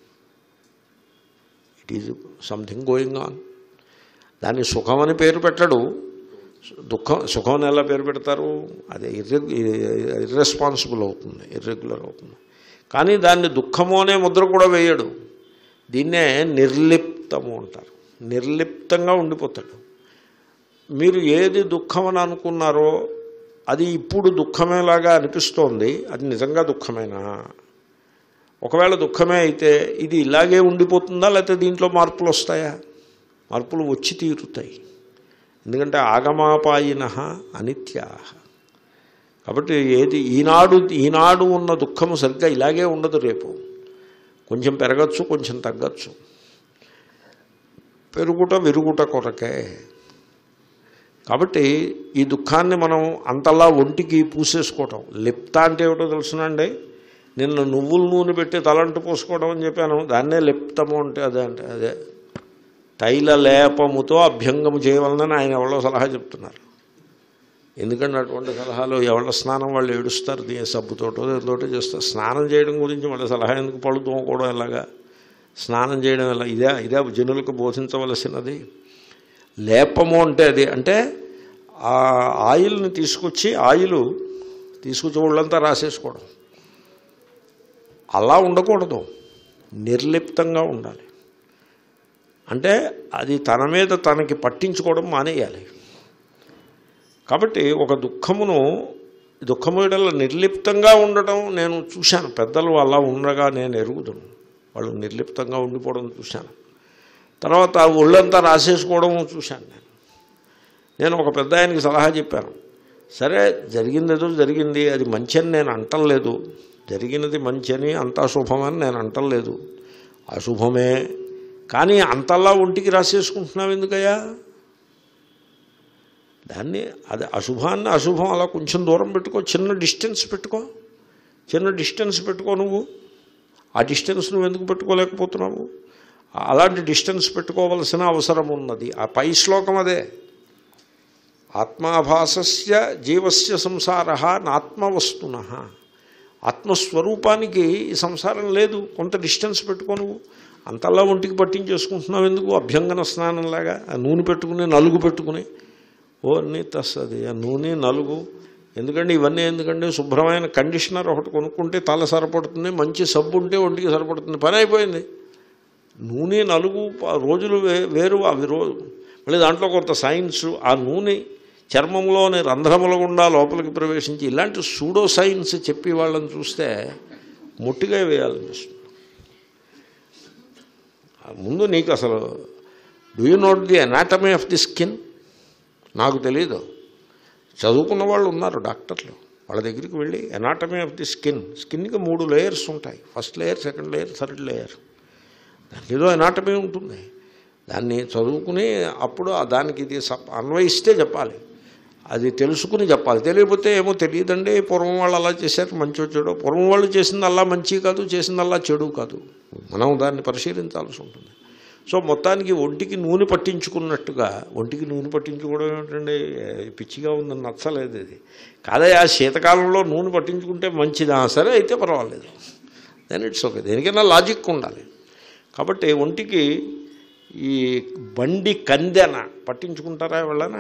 A: it is something going on దాన్ని సుఖమని పేరు పెట్టడు దుఃఖం సుఖం ఎలా పేరు పెడతారు అది ఇర్రె ఇర్రెస్పాన్సిబుల్ అవుతుంది ఇర్రెగ్యులర్ అవుతుంది కానీ దాన్ని దుఃఖము అనే ముద్ర కూడా వేయడు దీన్నే నిర్లిప్తము అంటారు నిర్లిప్తంగా ఉండిపోతాడు మీరు ఏది దుఃఖం అని అనుకున్నారో అది ఇప్పుడు దుఃఖమేలాగా అనిపిస్తోంది అది నిజంగా దుఃఖమేనా ఒకవేళ దుఃఖమే అయితే ఇది ఇలాగే ఉండిపోతుందా లేకపోతే దీంట్లో మార్పులు వస్తాయా మార్పులు వచ్చి తీరుతాయి ఎందుకంటే ఆగమాపాయిన అనిత్యా కాబట్టి ఏది ఈనాడు ఈనాడు ఉన్న దుఃఖము సరిగ్గా ఇలాగే ఉండదు రేపు కొంచెం పెరగచ్చు కొంచెం తగ్గచ్చు పెరుగుట విరుగుట కొరకే కాబట్టి ఈ దుఃఖాన్ని మనం అంతలా ఒంటికి పూసేసుకోవటం లిప్త అంటే ఏమిటో తెలుసునండి నిన్న నువ్వుల నూనె పెట్టి తలంటు పోసుకోవడం అని చెప్పాను దాన్నే లిప్తము అంటే అదే అంటే అదే తైల లేపముతో అభ్యంగము చేయవలనని ఆయన ఎవరో సలహా చెప్తున్నారు ఎందుకంటే అటువంటి సలహాలు ఎవరి స్నానం వాళ్ళు ఏడుస్తారు దీ సబ్బుతోటో దేనితోటో చేస్తారు స్నానం చేయడం గురించి వాళ్ళ సలహా ఎందుకు పళ్ళు తోముకోవడం ఎలాగా స్నానం చేయడం ఎలా ఇదే ఇదే జనులకు బోధించవలసినది లేపము అంటే అది అంటే ఆ ఆయిల్ని తీసుకొచ్చి ఆయిల్ తీసుకొచ్చి ఒళ్ళంతా రాసేసుకోవడం అలా ఉండకూడదు నిర్లిప్తంగా ఉండాలి అంటే అది తన మీద తనకి పట్టించుకోవడం మానేయాలి కాబట్టి ఒక దుఃఖమును దుఃఖము ఎడల నిర్లిప్తంగా ఉండటం నేను చూశాను పెద్దలు అలా ఉండగా నేను ఎరుగుదును వాళ్ళు నిర్లిప్తంగా ఉండిపోవడం చూశాను తర్వాత ఒళ్ళంతా రాసేసుకోవడం చూశాను నేను నేను ఒక పెద్ద ఆయనకి సలహా చెప్పాను సరే జరిగింది ఏదో జరిగింది అది మంచి అని నేను అంటలేదు జరిగినది మంచి అని అంతా శుభమని నేను అంటలేదు అశుభమే కానీ అంతల్లా ఒంటికి రాసేసుకుంటున్నావు ఎందుకయ్యా దాన్ని అది అశుభాన్ని అశుభం అలా కొంచెం దూరం పెట్టుకో చిన్న డిస్టెన్స్ పెట్టుకో చిన్న డిస్టెన్స్ పెట్టుకో నువ్వు ఆ డిస్టెన్స్ నువ్వు ఎందుకు పెట్టుకోలేకపోతున్నావు అలాంటి డిస్టెన్స్ పెట్టుకోవలసిన అవసరం ఉన్నది ఆ పై శ్లోకం అదే ఆత్మాభాసస్య జీవస్య సంసార నాత్మవస్తున ఆత్మస్వరూపానికి ఈ సంసారం లేదు కొంత డిస్టెన్స్ పెట్టుకో నువ్వు అంతలా ఒంటికి పట్టించేసుకుంటున్నావు ఎందుకు అభ్యంగన స్నానంలాగా ఆ నూనె పెట్టుకుని నలుగు పెట్టుకుని ఓ నీ తస్సది ఆ నూనె నలుగు ఎందుకంటే ఇవన్నీ ఎందుకంటే శుభ్రమైన కండిషనర్ ఒకటి కొనుక్కుంటే తల సరిపడుతుంది మంచి సబ్బు ఉంటే ఒంటికి సరిపడుతుంది పని అయిపోయింది నూనె నలుగు ప- రోజులు వే- వేరు అవి రోజు మళ్ళీ దాంట్లో కొంత సైన్స్ ఆ నూనె చర్మంలోని రంధ్రముల గుండా లోపలికి ప్రవేశించి ఇలాంటి సూడో సైన్స్ చెప్పి వాళ్ళని చూస్తే ముట్టిగా వేయాలనిపిస్తుంది ఆ ముందు నీకు అసలు do you note the anatomy of the skin నాకు తెలియదు చదువుకున్న వాళ్ళు ఉన్నారు డాక్టర్లు వాళ్ళ దగ్గరికి వెళ్ళి ఎనాటమీ ఆఫ్ ది స్కిన్ స్కిన్కి మూడు లేయర్స్ ఉంటాయి first layer second layer third layer దానికి ఏదో ఎనాటమీ ఉంటుంది దాన్ని చదువుకుని అప్పుడు ఆ దానికి ఇది సప్- అన్వయిస్తే చెప్పాలి అది తెలుసుకుని చెప్పాలి తెలియకపోతే ఏమో తెలియదండి పూర్వం వాళ్ళు అలా చేశారు మంచి చెడు పూర్వం వాళ్ళు చేసింది అలా మంచి కాదు చేసింది అలా చెడు కాదు మనం దాన్ని పరిశీలించాల్సి ఉంటుంది సో మొత్తానికి ఒంటికి నూనె పట్టించుకున్నట్టుగా ఒంటికి నూనె పట్టించుకోవడం ఏమిటండి ఏ, పిచ్చిగా ఉందని నచ్చలేదు ఇది కాదే ఆ శీతకాలంలో నూనె పట్టించుకుంటే మంచిదా సరే అయితే పర్వాలేదు దెన్ ఇట్స్ ఓకే దేనికైనా లాజిక్ ఉండాలి కాబట్టి ఒంటికి ఈ బండి కందెన పట్టించుకుంటారా ఎవళ్ళనా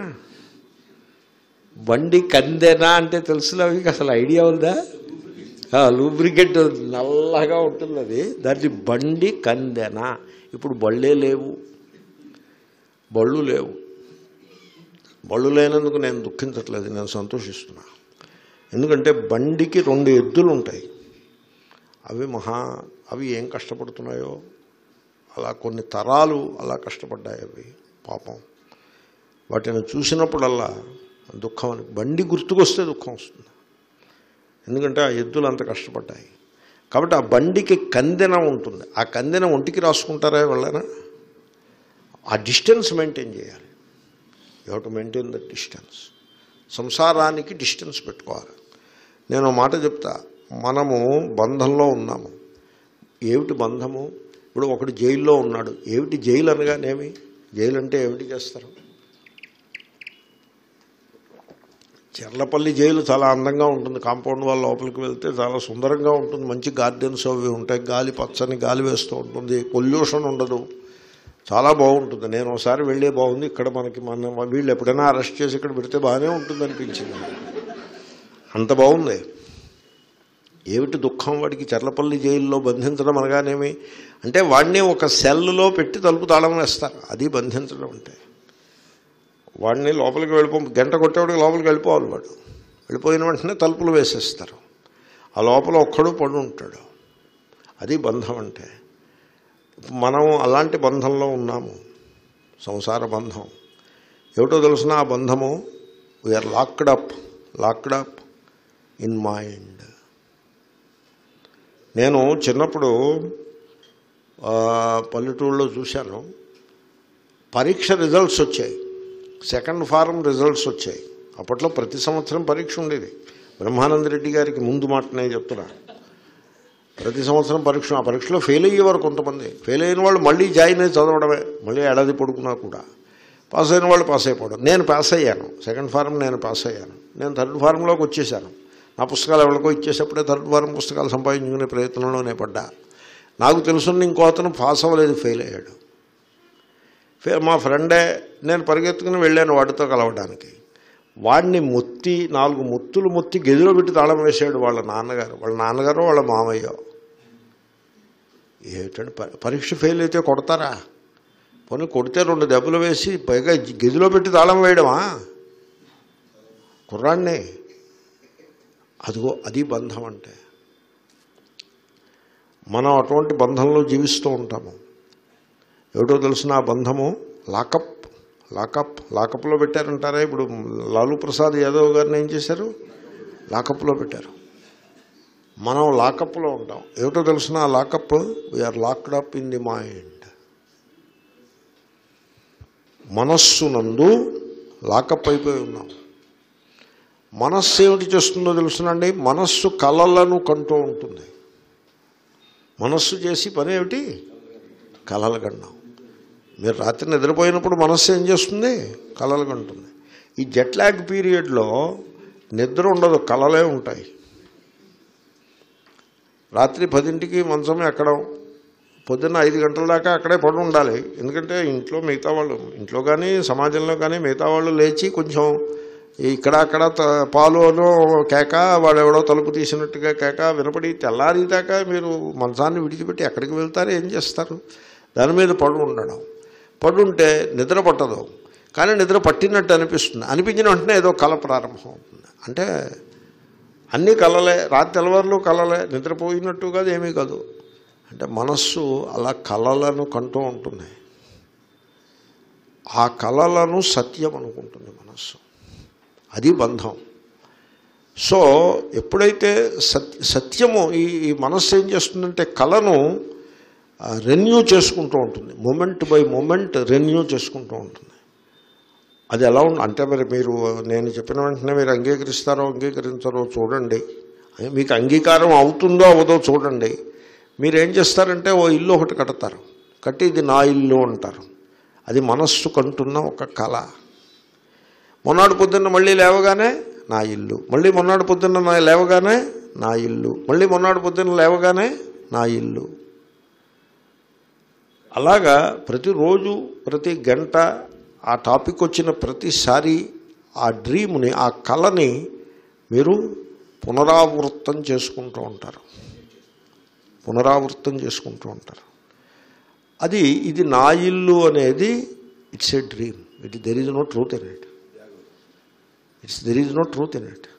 A: బండి కందెన అంటే తెలుసులా మీకు అసలు ఐడియా ఉందా లూబ్రికెట్ నల్లగా ఉంటుంది అది దాన్ని బండి కందెన ఇప్పుడు బళ్ళే లేవు బళ్ళు లేవు బళ్ళు లేనందుకు నేను దుఃఖించట్లేదు నేను సంతోషిస్తున్నా ఎందుకంటే బండికి రెండు ఎద్దులు ఉంటాయి అవి మహా అవి ఏం కష్టపడుతున్నాయో అలా కొన్ని తరాలు అలా కష్టపడ్డాయి అవి పాపం వాటిని చూసినప్పుడల్లా దుఃఖం అని బండి గుర్తుకొస్తే దుఃఖం వస్తుంది ఎందుకంటే ఆ ఎద్దులు అంత కష్టపడ్డాయి కాబట్టి ఆ బండికి కందెన ఉంటుంది ఆ కందెన ఒంటికి రాసుకుంటారా వాళ్ళైనా ఆ డిస్టెన్స్ మెయింటైన్ చేయాలి you to maintain the distance సంసారానికి డిస్టెన్స్ పెట్టుకోవాలి నేను ఒక మాట చెప్తా మనము బంధంలో ఉన్నాము ఏమిటి బంధము ఇప్పుడు ఒకడు జైల్లో ఉన్నాడు ఏమిటి జైలు అనగానేమి జైలు అంటే ఏమిటి చేస్తారు చెర్లపల్లి జైలు చాలా అందంగా ఉంటుంది కాంపౌండ్ వాళ్ళ లోపలికి వెళ్తే చాలా సుందరంగా ఉంటుంది మంచి గార్డెన్స్ అవి ఉంటాయి గాలి పచ్చని గాలి వేస్తూ ఉంటుంది పొల్యూషన్ ఉండదు చాలా బాగుంటుంది నేను ఒకసారి వెళ్ళే బాగుంది ఇక్కడ మనకి మన వీళ్ళు ఎప్పుడైనా అరెస్ట్ చేసి ఇక్కడ పెడితే బాగానే ఉంటుంది అనిపించింది అంత బాగుంది ఏమిటి దుఃఖం వాడికి చెర్లపల్లి జైల్లో బంధించడం అనగానేమి అంటే వాడిని ఒక సెల్లో పెట్టి తలుపు తాళం వేస్తారు అది బంధించడం అంటే వాడిని లోపలికి వెళ్ళిపో గంట కొట్టేవాడికి లోపలికి వెళ్ళిపోవాలి వాడు వెళ్ళిపోయిన వెంటనే తలుపులు వేసేస్తారు ఆ లోపల ఒక్కడు పడి ఉంటాడు అది బంధం అంటే మనం అలాంటి బంధంలో ఉన్నాము సంసార బంధం ఏమిటో తెలుసిన ఆ బంధము we're locked up locked up in mind నేను చిన్నప్పుడు ఆ, పల్లెటూళ్ళలో చూశాను పరీక్ష రిజల్ట్స్ వచ్చాయి సెకండ్ ఫారం రిజల్ట్స్ వచ్చాయి అప్పట్లో ప్రతి సంవత్సరం పరీక్ష ఉండేది బ్రహ్మానంద రెడ్డి గారికి ముందు మాట నేను చెప్తున్నా ప్రతి సంవత్సరం పరీక్ష ఆ పరీక్షలో ఫెయిల్ అయ్యేవారు కొంతమంది ఫెయిల్ అయిన వాళ్ళు మళ్ళీ జాయిన్ అయ్యి చదవడమే మళ్ళీ ఏడాది పడుకున్నా కూడా పాస్ అయిన వాళ్ళు పాస్ అయిపోవడం నేను పాస్ అయ్యాను సెకండ్ ఫారం నేను పాస్ అయ్యాను నేను థర్డ్ ఫారంలోకి వచ్చేసాను నా పుస్తకాలు ఎవరికో ఇచ్చేసప్పుడే థర్డ్ ఫారం పుస్తకాలు సంపాదించుకునే ప్రయత్నంలోనే పడ్డా నాకు తెలుసున్న ఇంకో అతను పాస్ అవ్వలేదు ఫెయిల్ అయ్యాడు ఫే- మా ఫ్రెండే నేను పరిగెత్తుకుని వెళ్ళాను వాడితో కలవడానికి వాడిని మొత్తి నాలుగు మొత్తులు మొత్తి గదిలో పెట్టి తాళం వేసాడు వాళ్ళ నాన్నగారు వాళ్ళ నాన్నగారు వాళ్ళ మామయ్య ఏమిటండి ప- పరీక్ష ఫెయిల్ అయితే కొడతారా పోనీ కొడితే రెండు దెబ్బలు వేసి పైగా గదిలో పెట్టి తాళం వేయడమా కుర్రాన్ని అదిగో అది బంధం అంటే మనం అటువంటి బంధంలో జీవిస్తూ ఉంటాము ఏమిటో తెలిసిన ఆ బంధము లాకప్ లాకప్ లాకప్లో పెట్టారంటారా ఇప్పుడు లాలూ ప్రసాద్ యాదవ్ గారిని ఏం చేశారు లాకప్లో పెట్టారు మనం లాకప్లో ఉంటాం ఏమిటో తెలిసిన ఆ lockup we're locked up in the mind మనస్సునందు లాకప్ అయిపోయి ఉన్నాం మనస్సు ఏమిటి చేస్తుందో తెలుసునండి మనస్సు కలలను కంటూ ఉంటుంది మనస్సు చేసి పని ఏమిటి కలలు కన్నాం మీరు రాత్రి నిద్రపోయినప్పుడు మనస్సు ఏం చేస్తుంది కలలు కంటుంది ఈ జెట్ లాగ్ పీరియడ్లో నిద్ర ఉండదు కలలే ఉంటాయి రాత్రి పదింటికి మంచం ఎక్కడం పొద్దున్న ఐదు గంటల దాకా అక్కడే పడి ఉండాలి ఎందుకంటే ఇంట్లో మిగతా వాళ్ళు ఇంట్లో కానీ సమాజంలో కానీ మిగతా వాళ్ళు లేచి కొంచెం ఇక్కడ అక్కడ త- పాలును కేక వాడెవడో తలుపు తీసినట్టుగా కేక వినపడి తెల్లారిదాకా మీరు మంచాన్ని విడిచిపెట్టి ఎక్కడికి వెళ్తారు ఏం చేస్తారు దాని మీద పడు ఉండడం పడుంటే నిద్ర పట్టదు కానీ నిద్ర పట్టినట్టు అనిపిస్తుంది అనిపించిన వెంటనే ఏదో కళ ప్రారంభం అవుతుంది అంటే అన్నీ కలలే రాత్రి తెల్లవారులు కలలే నిద్రపోయినట్టు కాదు ఏమీ కాదు అంటే మనస్సు అలా కలలను కంటూ ఉంటుంది ఆ కలలను సత్యం అనుకుంటుంది మనస్సు అది బంధం సో ఎప్పుడైతే సత్ సత్యము ఈ ఈ మనస్సు ఏం చేస్తుందంటే కళను రెన్యూ చేసుకుంటూ ఉంటుంది మూమెంట్ బై మూమెంట్ రెన్యూ చేసుకుంటూ ఉంటుంది అది ఎలా ఉంది అంటే మరి మీరు నేను చెప్పిన వెంటనే మీరు అంగీకరిస్తారో అంగీకరించారో చూడండి మీకు అంగీకారం అవుతుందో అవదో చూడండి మీరు ఏం చేస్తారంటే ఓ ఇల్లు ఒకటి కడతారు కట్టి ఇది నా ఇల్లు అంటారు అది మనస్సు కంటున్న ఒక కళ మొన్నాడు పొద్దున్న మళ్ళీ లేవగానే నా ఇల్లు మళ్ళీ మొన్నాడు పొద్దున్న నా లేవగానే నా ఇల్లు మళ్ళీ మొన్నాడు పొద్దున్న లేవగానే నా ఇల్లు అలాగా ప్రతిరోజు ప్రతి గంట ఆ టాపిక్ వచ్చిన ప్రతిసారి ఆ డ్రీమ్ని ఆ కళని మీరు పునరావృత్తం చేసుకుంటూ ఉంటారు పునరావృత్తం చేసుకుంటూ ఉంటారు అది ఇది నా ఇల్లు అనేది it's a dream it there is no truth in it it's there is no truth in it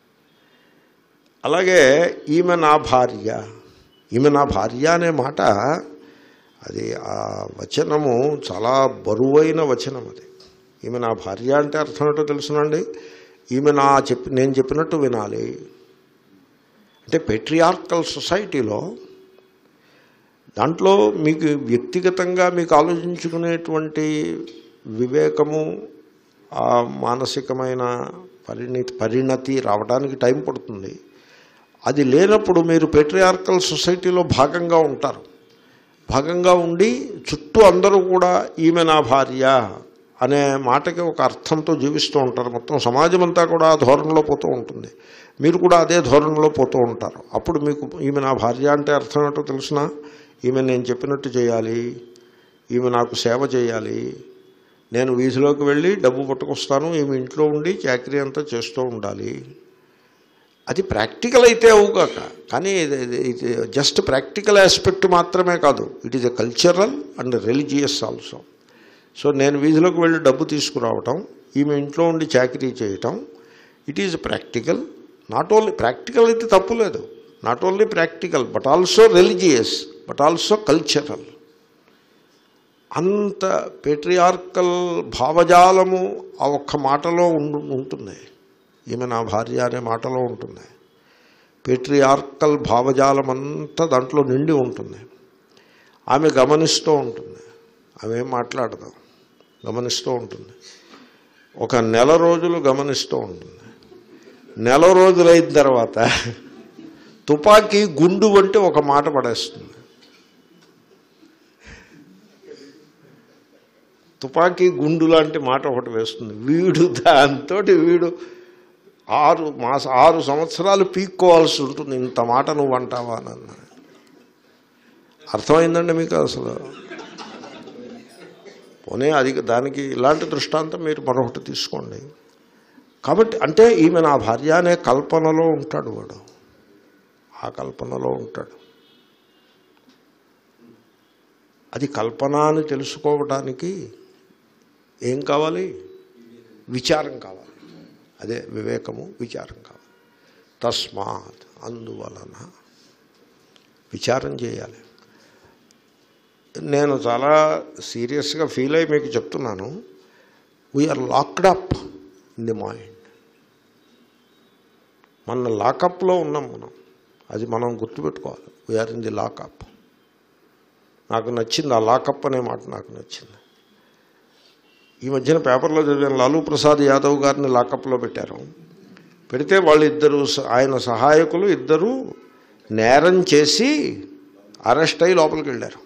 A: అలాగే ఈమె నా భార్య ఈమె నా భార్య అనే మాట అది ఆ వచనము చాలా బరువైన వచనం అది ఈమె నా భార్య అంటే అర్థం ఏంటో తెలుసునండి ఈమె నా చెప్పి నేను చెప్పినట్టు వినాలి అంటే పెట్రియార్కల్ సొసైటీలో దాంట్లో మీకు వ్యక్తిగతంగా మీకు ఆలోచించుకునేటువంటి వివేకము ఆ మానసికమైన పరిణితి పరిణతి రావడానికి టైం పడుతుంది అది లేనప్పుడు మీరు పెట్రియార్కల్ సొసైటీలో భాగంగా ఉంటారు భాగంగా ఉండి చుట్టూ అందరూ కూడా ఈమె నా భార్య అనే మాటకి ఒక అర్థంతో జీవిస్తూ ఉంటారు మొత్తం సమాజం అంతా కూడా ఆ ధోరణిలో పోతూ ఉంటుంది మీరు కూడా అదే ధోరణిలో పోతూ ఉంటారు అప్పుడు మీకు ఈమె నా భార్య అంటే అర్థం ఏంటో తెలిసిన ఈమె నేను చెప్పినట్టు చేయాలి ఈమె నాకు సేవ చేయాలి నేను వీధిలోకి వెళ్ళి డబ్బు పట్టుకొస్తాను ఈమె ఇంట్లో ఉండి చాకరీ అంతా చేస్తూ ఉండాలి అది ప్రాక్టికల్ అయితే అవుగాక కానీ ఇది జస్ట్ ప్రాక్టికల్ ఆస్పెక్ట్ మాత్రమే కాదు it is a cultural and religious also so నేను వీధిలోకి వెళ్ళి డబ్బు తీసుకురావటం ఈమె ఇంట్లో ఉండి చాకరీ చేయటం it is practical not only practical అయితే తప్పులేదు not only practical but also religious but also cultural అంత పేట్రియార్కల్ భావజాలము ఆ ఒక్క మాటలో ఉండు ఉంటుంది ఈమె నా భార్య అనే మాటలో ఉంటుంది పేట్రియార్కల్ భావజాలం అంతా దాంట్లో నిండి ఉంటుంది ఆమె గమనిస్తూ ఉంటుంది ఆమె ఏం మాట్లాడదు గమనిస్తూ ఉంటుంది ఒక నెల రోజులు గమనిస్తూ ఉంటుంది నెల రోజులైన తర్వాత తుపాకీ గుండు వంటి ఒక మాట పడేస్తుంది తుపాకీ గుండు లాంటి మాట ఒకటి వేస్తుంది వీడు దాంతో వీడు ఆరు మాస ఆరు సంవత్సరాలు పీక్కోవాల్సి ఉంటుంది ఇంత మాట నువ్వు అంటావా అని అన్నా అర్థమైందండి మీకు అసలు పోనీ అది దానికి ఇలాంటి దృష్టాంతం మీరు మరొకటి తీసుకోండి కాబట్టి అంటే ఈమె నా భార్య అనే కల్పనలో ఉంటాడు వాడు ఆ కల్పనలో ఉంటాడు అది కల్పన అని తెలుసుకోవడానికి ఏం కావాలి విచారం కావాలి అదే వివేకము విచారం కావాలి తస్మాత్ అందువలన విచారం చేయాలి నేను చాలా సీరియస్గా ఫీల్ అయ్యి మీకు చెప్తున్నాను we're locked up in the mind మన లాకప్లో ఉన్నాం మనం అది మనం గుర్తుపెట్టుకోవాలి వీఆర్ ఇన్ ది లాకప్ నాకు నచ్చింది ఆ లాకప్ అనే మాట నాకు నచ్చింది ఈ మధ్యన పేపర్లో చదివాను లాలూ ప్రసాద్ యాదవ్ గారిని లాకప్లో పెట్టారు పెడితే వాళ్ళిద్దరు ఆయన సహాయకులు ఇద్దరు నేరం చేసి అరెస్ట్ అయ్యి లోపలికి వెళ్ళారు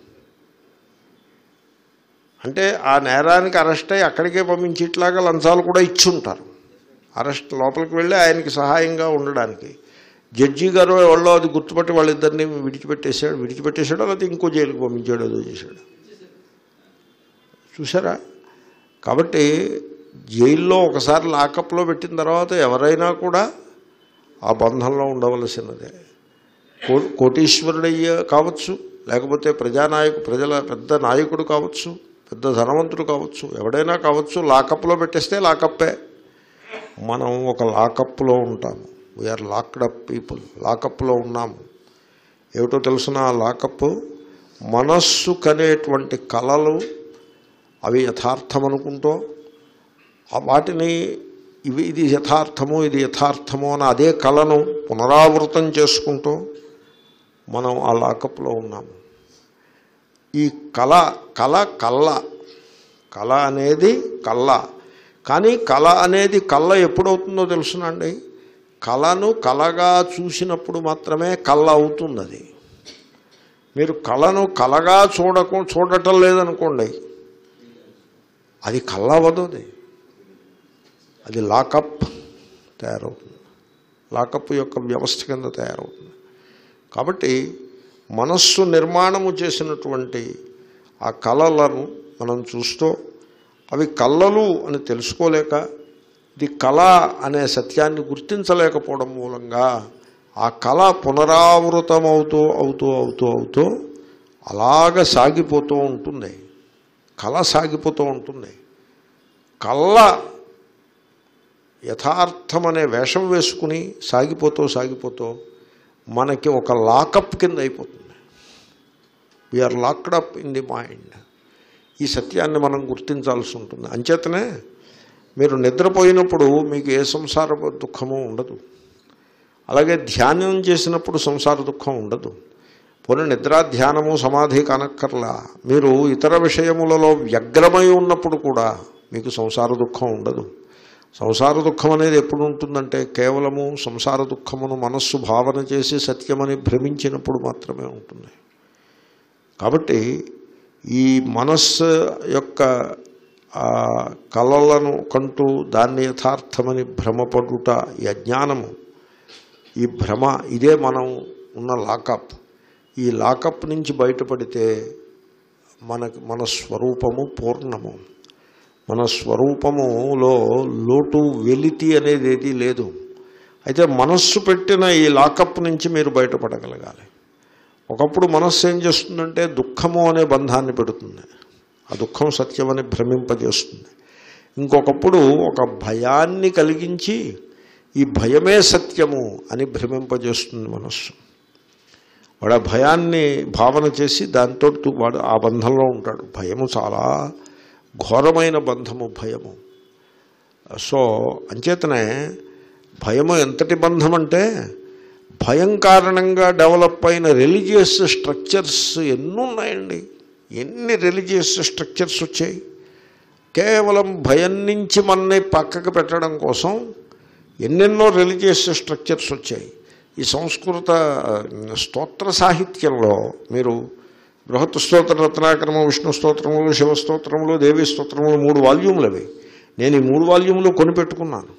A: అంటే ఆ నేరానికి అరెస్ట్ అయ్యి అక్కడికే పంపించి ఇట్లాగా లంచాలు కూడా ఇచ్చుంటారు అరెస్ట్ లోపలికి వెళ్ళి ఆయనకి సహాయంగా ఉండడానికి జడ్జి గారు వాళ్ళు అది గుర్తుపట్టి వాళ్ళిద్దరిని విడిచిపెట్టేశాడు విడిచిపెట్టేశాడో లేకపోతే ఇంకో జైలుకి పంపించాడు ఏదో చేశాడు చూసారా కాబట్టి జైల్లో ఒకసారి లాకప్లో పెట్టిన తర్వాత ఎవరైనా కూడా ఆ బంధంలో ఉండవలసినదే కో కోటీశ్వరుడయ్యే కావచ్చు లేకపోతే ప్రజానాయకు ప్రజల పెద్ద నాయకుడు కావచ్చు పెద్ద ధనవంతుడు కావచ్చు ఎవడైనా కావచ్చు లాకప్లో పెట్టేస్తే లాకప్పే మనం ఒక లాకప్లో ఉంటాము వీఆర్ లాక్డ్ అప్ పీపుల్ లాకప్లో ఉన్నాము ఏమిటో తెలుసిన ఆ లాకప్ మనస్సు కనేటువంటి కళలు అవి యథార్థం అనుకుంటూ ఆ వాటిని ఇవి ఇది యథార్థము ఇది యథార్థము అని అదే కళను పునరావృతం చేసుకుంటూ మనం ఆ లాకప్లో ఉన్నాము ఈ కళ కళ కళ్ళ కళ అనేది కళ్ళ కానీ కళ అనేది కళ్ళ ఎప్పుడవుతుందో తెలుసునండి కళను కళగా చూసినప్పుడు మాత్రమే కళ్ళ అవుతుంది అది మీరు కళను కళగా చూడకు చూడటం లేదనుకోండి అది కళ్ళ అవ్వదు అది అది లాకప్ తయారవుతుంది లాకప్ యొక్క వ్యవస్థ కింద తయారవుతుంది కాబట్టి మనస్సు నిర్మాణము చేసినటువంటి ఆ కళలను మనం చూస్తూ అవి కళ్ళలు అని తెలుసుకోలేక ఇది కళ అనే సత్యాన్ని గుర్తించలేకపోవడం మూలంగా ఆ కళ పునరావృతమవుతూ అవుతూ అవుతూ అవుతూ అలాగ సాగిపోతూ ఉంటుంది కళ సాగిపోతూ ఉంటుంది కళ్ళ యథార్థమనే వేషం వేసుకుని సాగిపోతూ సాగిపోతూ మనకి ఒక లాకప్ కింద అయిపోతుంది we're locked up in the mind ఈ సత్యాన్ని మనం గుర్తించాల్సి ఉంటుంది అంచేతనే మీరు నిద్రపోయినప్పుడు మీకు ఏ సంసార దుఃఖము ఉండదు అలాగే ధ్యానం చేసినప్పుడు సంసార దుఃఖం ఉండదు పోనీ నిద్ర ధ్యానము సమాధి కనక్కర్లా మీరు ఇతర విషయములలో వ్యగ్రమై ఉన్నప్పుడు కూడా మీకు సంసార దుఃఖం ఉండదు సంసార దుఃఖం అనేది ఎప్పుడు ఉంటుందంటే కేవలము సంసార దుఃఖమును మనస్సు భావన చేసి సత్యమని భ్రమించినప్పుడు మాత్రమే ఉంటుంది కాబట్టి ఈ మనస్సు యొక్క ఆ కళలను కంటూ దాన్ని యథార్థమని భ్రమపడుట ఈ అజ్ఞానము ఈ భ్రమ ఇదే మనం ఉన్న లాకప్ ఈ లాకప్ నుంచి బయటపడితే మనకు మన స్వరూపము పూర్ణము మన స్వరూపములో లోటు వెలితి అనేది ఏదీ లేదు అయితే మనస్సు పెట్టిన ఈ లాకప్ నుంచి మీరు బయటపడగలగాలి ఒకప్పుడు మనస్సు ఏం చేస్తుందంటే దుఃఖము అనే బంధాన్ని పెడుతుంది ఆ దుఃఖం సత్యమని భ్రమింపజేస్తుంది ఇంకొకప్పుడు ఒక భయాన్ని కలిగించి ఈ భయమే సత్యము అని భ్రమింపజేస్తుంది మనస్సు వాడు ఆ భయాన్ని భావన చేసి దాంతో వాడు ఆ బంధంలో ఉంటాడు భయము చాలా ఘోరమైన బంధము భయము సో అంచేతనే భయము ఎంతటి బంధం అంటే భయం కారణంగా డెవలప్ అయిన రిలీజియస్ స్ట్రక్చర్స్ ఎన్ని ఉన్నాయండి ఎన్ని రిలీజియస్ స్ట్రక్చర్స్ వచ్చాయి కేవలం భయం నుంచి మనని పక్కకు పెట్టడం కోసం ఎన్నెన్నో రిలీజియస్ స్ట్రక్చర్స్ వచ్చాయి ఈ సంస్కృత స్తోత్ర సాహిత్యంలో మీరు బృహత్ స్తోత్ర రత్నాకరము విష్ణు స్తోత్రములు శివస్తోత్రములు దేవీ స్తోత్రములు మూడు వాల్యూములు అవి నేను ఈ మూడు వాల్యూములు కొనిపెట్టుకున్నాను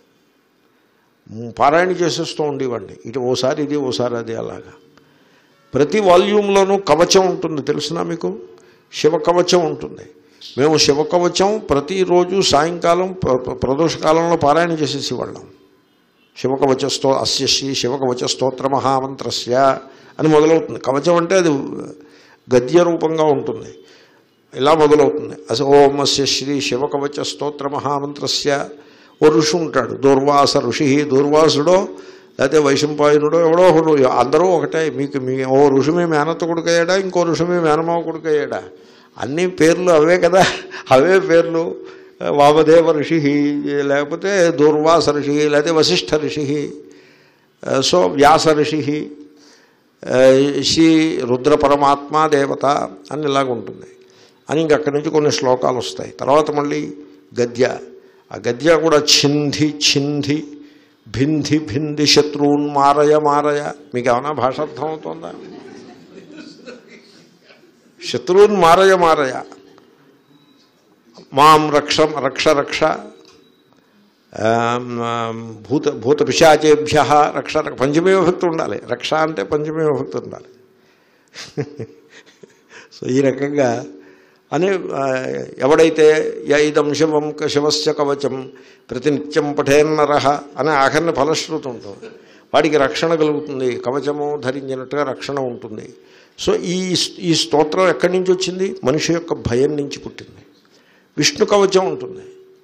A: పారాయణ చేసేస్తూ ఉండేవాడిని ఇటు ఓసారి ఇది ఓసారి అది అలాగా ప్రతి వాల్యూమ్లోనూ కవచం ఉంటుంది తెలుసునా మీకు శివ కవచం ఉంటుంది మేము శివ కవచం ప్రతిరోజు సాయంకాలం ప్రదోషకాలంలో పారాయణ చేసేసేవాళ్ళం శివకవచ స్తో అస్య శ్రీ శివకవచ స్తోత్ర మహామంత్రస్య అని మొదలవుతుంది కవచం అంటే అది గద్య రూపంగా ఉంటుంది ఇలా మొదలవుతుంది అస ఓం అస్య శ్రీ శివకవచ స్తోత్ర మహామంత్రస్య ఓ ఋషి ఉంటాడు దూర్వాస ఋషి దూర్వాసుడో లేకపోతే వైశంపాయనుడో ఎవడో ఒకడు అందరూ ఒకటే మీకు మీ ఓ ఋషి మీ మేనత్త కొడుకయ్యాడా ఇంకో ఋషి మీ మేనమావ కొడుకయ్యాడా అన్ని పేర్లు అవే కదా అవే పేర్లు వామదేవ ఋషి లేకపోతే దూర్వాస ఋషి లేకపోతే వశిష్ఠ ఋషి సో వ్యాస ఋషి శ్రీ రుద్ర పరమాత్మ దేవత అని ఇలాగ ఉంటుంది అని ఇంక అక్కడి నుంచి కొన్ని శ్లోకాలు వస్తాయి తర్వాత మళ్ళీ గద్య ఆ గద్య కూడా ఛింధి ఛింధి భింధి భింది శత్రువున్ మారయ మారయ మీకు ఏమైనా భాష అర్థమవుతుందా శత్రువున్ మారయ మారయ మాం రక్ష రక్ష రక్ష భూత భూత పిశాచేభ్య రక్ష పంచమే విభక్తి ఉండాలి రక్ష అంటే పంచమే విభక్తి ఉండాలి సో ఈ రకంగా అని ఆ, ఎవడైతే య ఇదం శివం క- శివస్య కవచం ప్రతినిత్యం పఠేన్నర అనే ఆఖరిని ఫలశ్రుతి ఉంటుంది వాడికి రక్షణ కలుగుతుంది కవచము ధరించినట్టుగా రక్షణ ఉంటుంది సో ఈ ఈ స్తోత్రం ఎక్కడి నుంచి వచ్చింది మనిషి యొక్క భయం నుంచి పుట్టింది విష్ణు కవచం ఉంటుంది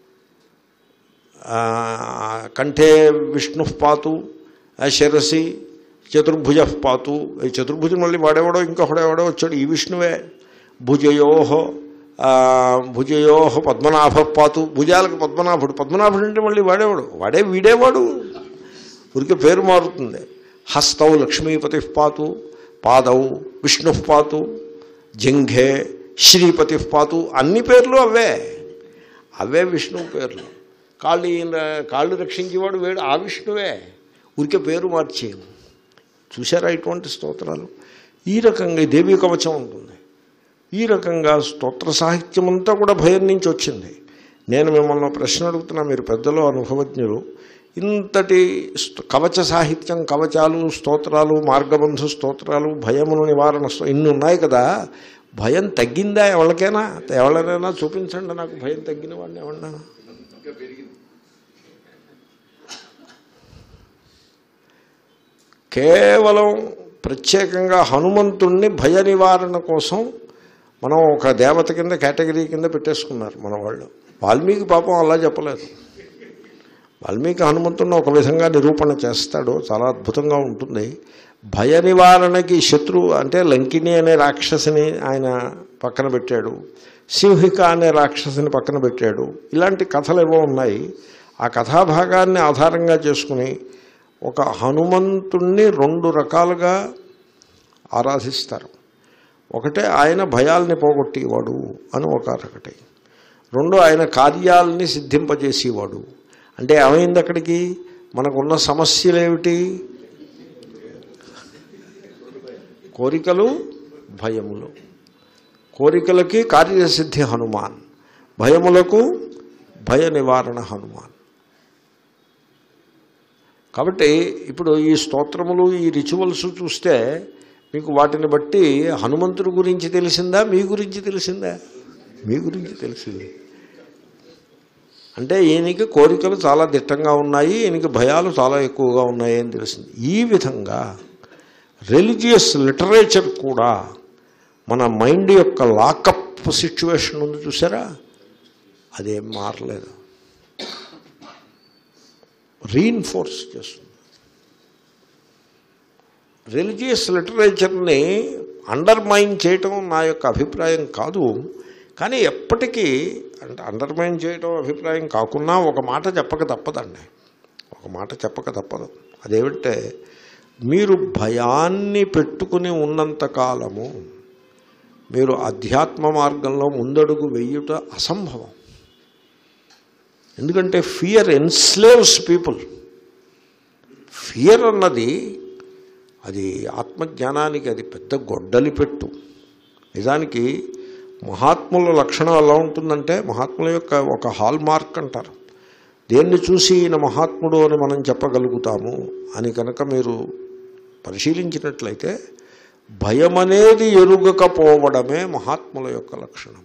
A: ఆ, కంఠే విష్ణు పాతు ఆ శిరసి చతుర్భుజ పాతు ఈ చతుర్భుజం మళ్ళీ వాడేవాడో ఇంకొకడేవాడో వచ్చాడు ఈ విష్ణువే భుజయోహో ఆ, భుజయోహో పద్మనాభ పాతు భుజాలకు పద్మనాభుడు పద్మనాభుడు అంటే మళ్ళీ వాడేవాడు వాడే వీడేవాడు ఊరికే పేరు మారుతుంది హస్తౌ లక్ష్మీపతి పాతు పాదౌ విష్ణు పాతు జంఘే శ్రీపతి పాతు అన్ని పేర్లు అవే అవే విష్ణువు పేర్లు కాళ్ళు ఈయన కాళ్ళు రక్షించేవాడు వేడు ఆ విష్ణువే ఊరికే పేరు మార్చేయము చూసారా ఇటువంటి స్తోత్రాలు ఈ రకంగా ఈ దేవీ కవచం ఉంటుంది ఈ రకంగా స్తోత్ర సాహిత్యం అంతా కూడా భయం నుంచి వచ్చింది నేను మిమ్మల్ని ప్రశ్న అడుగుతున్నా మీరు పెద్దలు అనుభవజ్ఞులు ఇంతటి స్త- కవచ సాహిత్యం కవచాలు స్తోత్రాలు మార్గబంధు స్తోత్రాలు భయమును నివారణ స్తో- ఇన్ని ఉన్నాయి కదా భయం తగ్గిందా ఎవరికైనా ఎవరినైనా చూపించండి నాకు భయం తగ్గిన వాడిని ఎవరినైనా కేవలం ప్రత్యేకంగా హనుమంతుణ్ణి భయ నివారణ కోసం మనం ఒక దేవత కింద కేటగిరీ కింద పెట్టేసుకున్నారు మన వాళ్ళు వాల్మీకి పాపం అలా చెప్పలేదు వాల్మీకి హనుమంతుడిని ఒక విధంగా నిరూపణ చేస్తాడు చాలా అద్భుతంగా ఉంటుంది భయ నివారణకి శత్రువు అంటే లంకిని అనే రాక్షసిని ఆయన పక్కన పెట్టాడు సింహిక అనే రాక్షసిని పక్కన పెట్టాడు ఇలాంటి కథలు ఏవో ఉన్నాయి ఆ కథాభాగాన్ని ఆధారంగా చేసుకుని ఒక హనుమంతుణ్ణి రెండు రకాలుగా ఆరాధిస్తారు ఒకటే ఆయన భయాల్ని పోగొట్టేవాడు అని ఒక ఒకటి రెండు ఆయన కార్యాలని సిద్ధింపజేసేవాడు అంటే ఏమైంది అక్కడికి మనకున్న సమస్యలు ఏమిటి కోరికలు భయములు కోరికలకి కార్యసిద్ధి హనుమాన్ భయములకు భయ నివారణ హనుమాన్ కాబట్టి ఇప్పుడు ఈ స్తోత్రములు ఈ రిచువల్స్ చూస్తే మీకు వాటిని బట్టి హనుమంతుడి గురించి తెలిసిందా మీ గురించి తెలిసిందా మీ గురించి తెలిసింది అంటే ఈయనకి కోరికలు చాలా దిట్టంగా ఉన్నాయి ఈయనకి భయాలు చాలా ఎక్కువగా ఉన్నాయి అని తెలిసింది ఈ విధంగా రిలీజియస్ లిటరేచర్ కూడా మన మైండ్ యొక్క లాకప్ సిచ్యువేషన్ ఉంది చూసారా అదేం మారలేదు రీఇన్ఫోర్స్ చేస్తుంది రిలీజియస్ లిటరేచర్ని అండర్మైన్ చేయటం నా యొక్క అభిప్రాయం కాదు కానీ ఎప్పటికీ అంటే అండర్మైన్ చేయటం అభిప్రాయం కాకున్నా ఒక మాట చెప్పక తప్పదండి ఒక మాట చెప్పక తప్పదు అదేమిటంటే మీరు భయాన్ని పెట్టుకుని ఉన్నంత కాలము మీరు అధ్యాత్మ మార్గంలో ముందడుగు వెయ్యుట అసంభవం ఎందుకంటే ఫియర్ ఎన్స్లేవ్స్ పీపుల్ ఫియర్ అన్నది అది ఆత్మజ్ఞానానికి అది పెద్ద గొడ్డలి పెట్టు నిజానికి మహాత్ముల లక్షణం ఎలా ఉంటుందంటే మహాత్ముల యొక్క ఒక హాల్ మార్క్ అంటారు దేన్ని చూసి ఈయన మహాత్ముడు అని మనం చెప్పగలుగుతాము అని కనుక మీరు పరిశీలించినట్లయితే భయం అనేది ఎరుగకపోవడమే మహాత్ముల యొక్క లక్షణము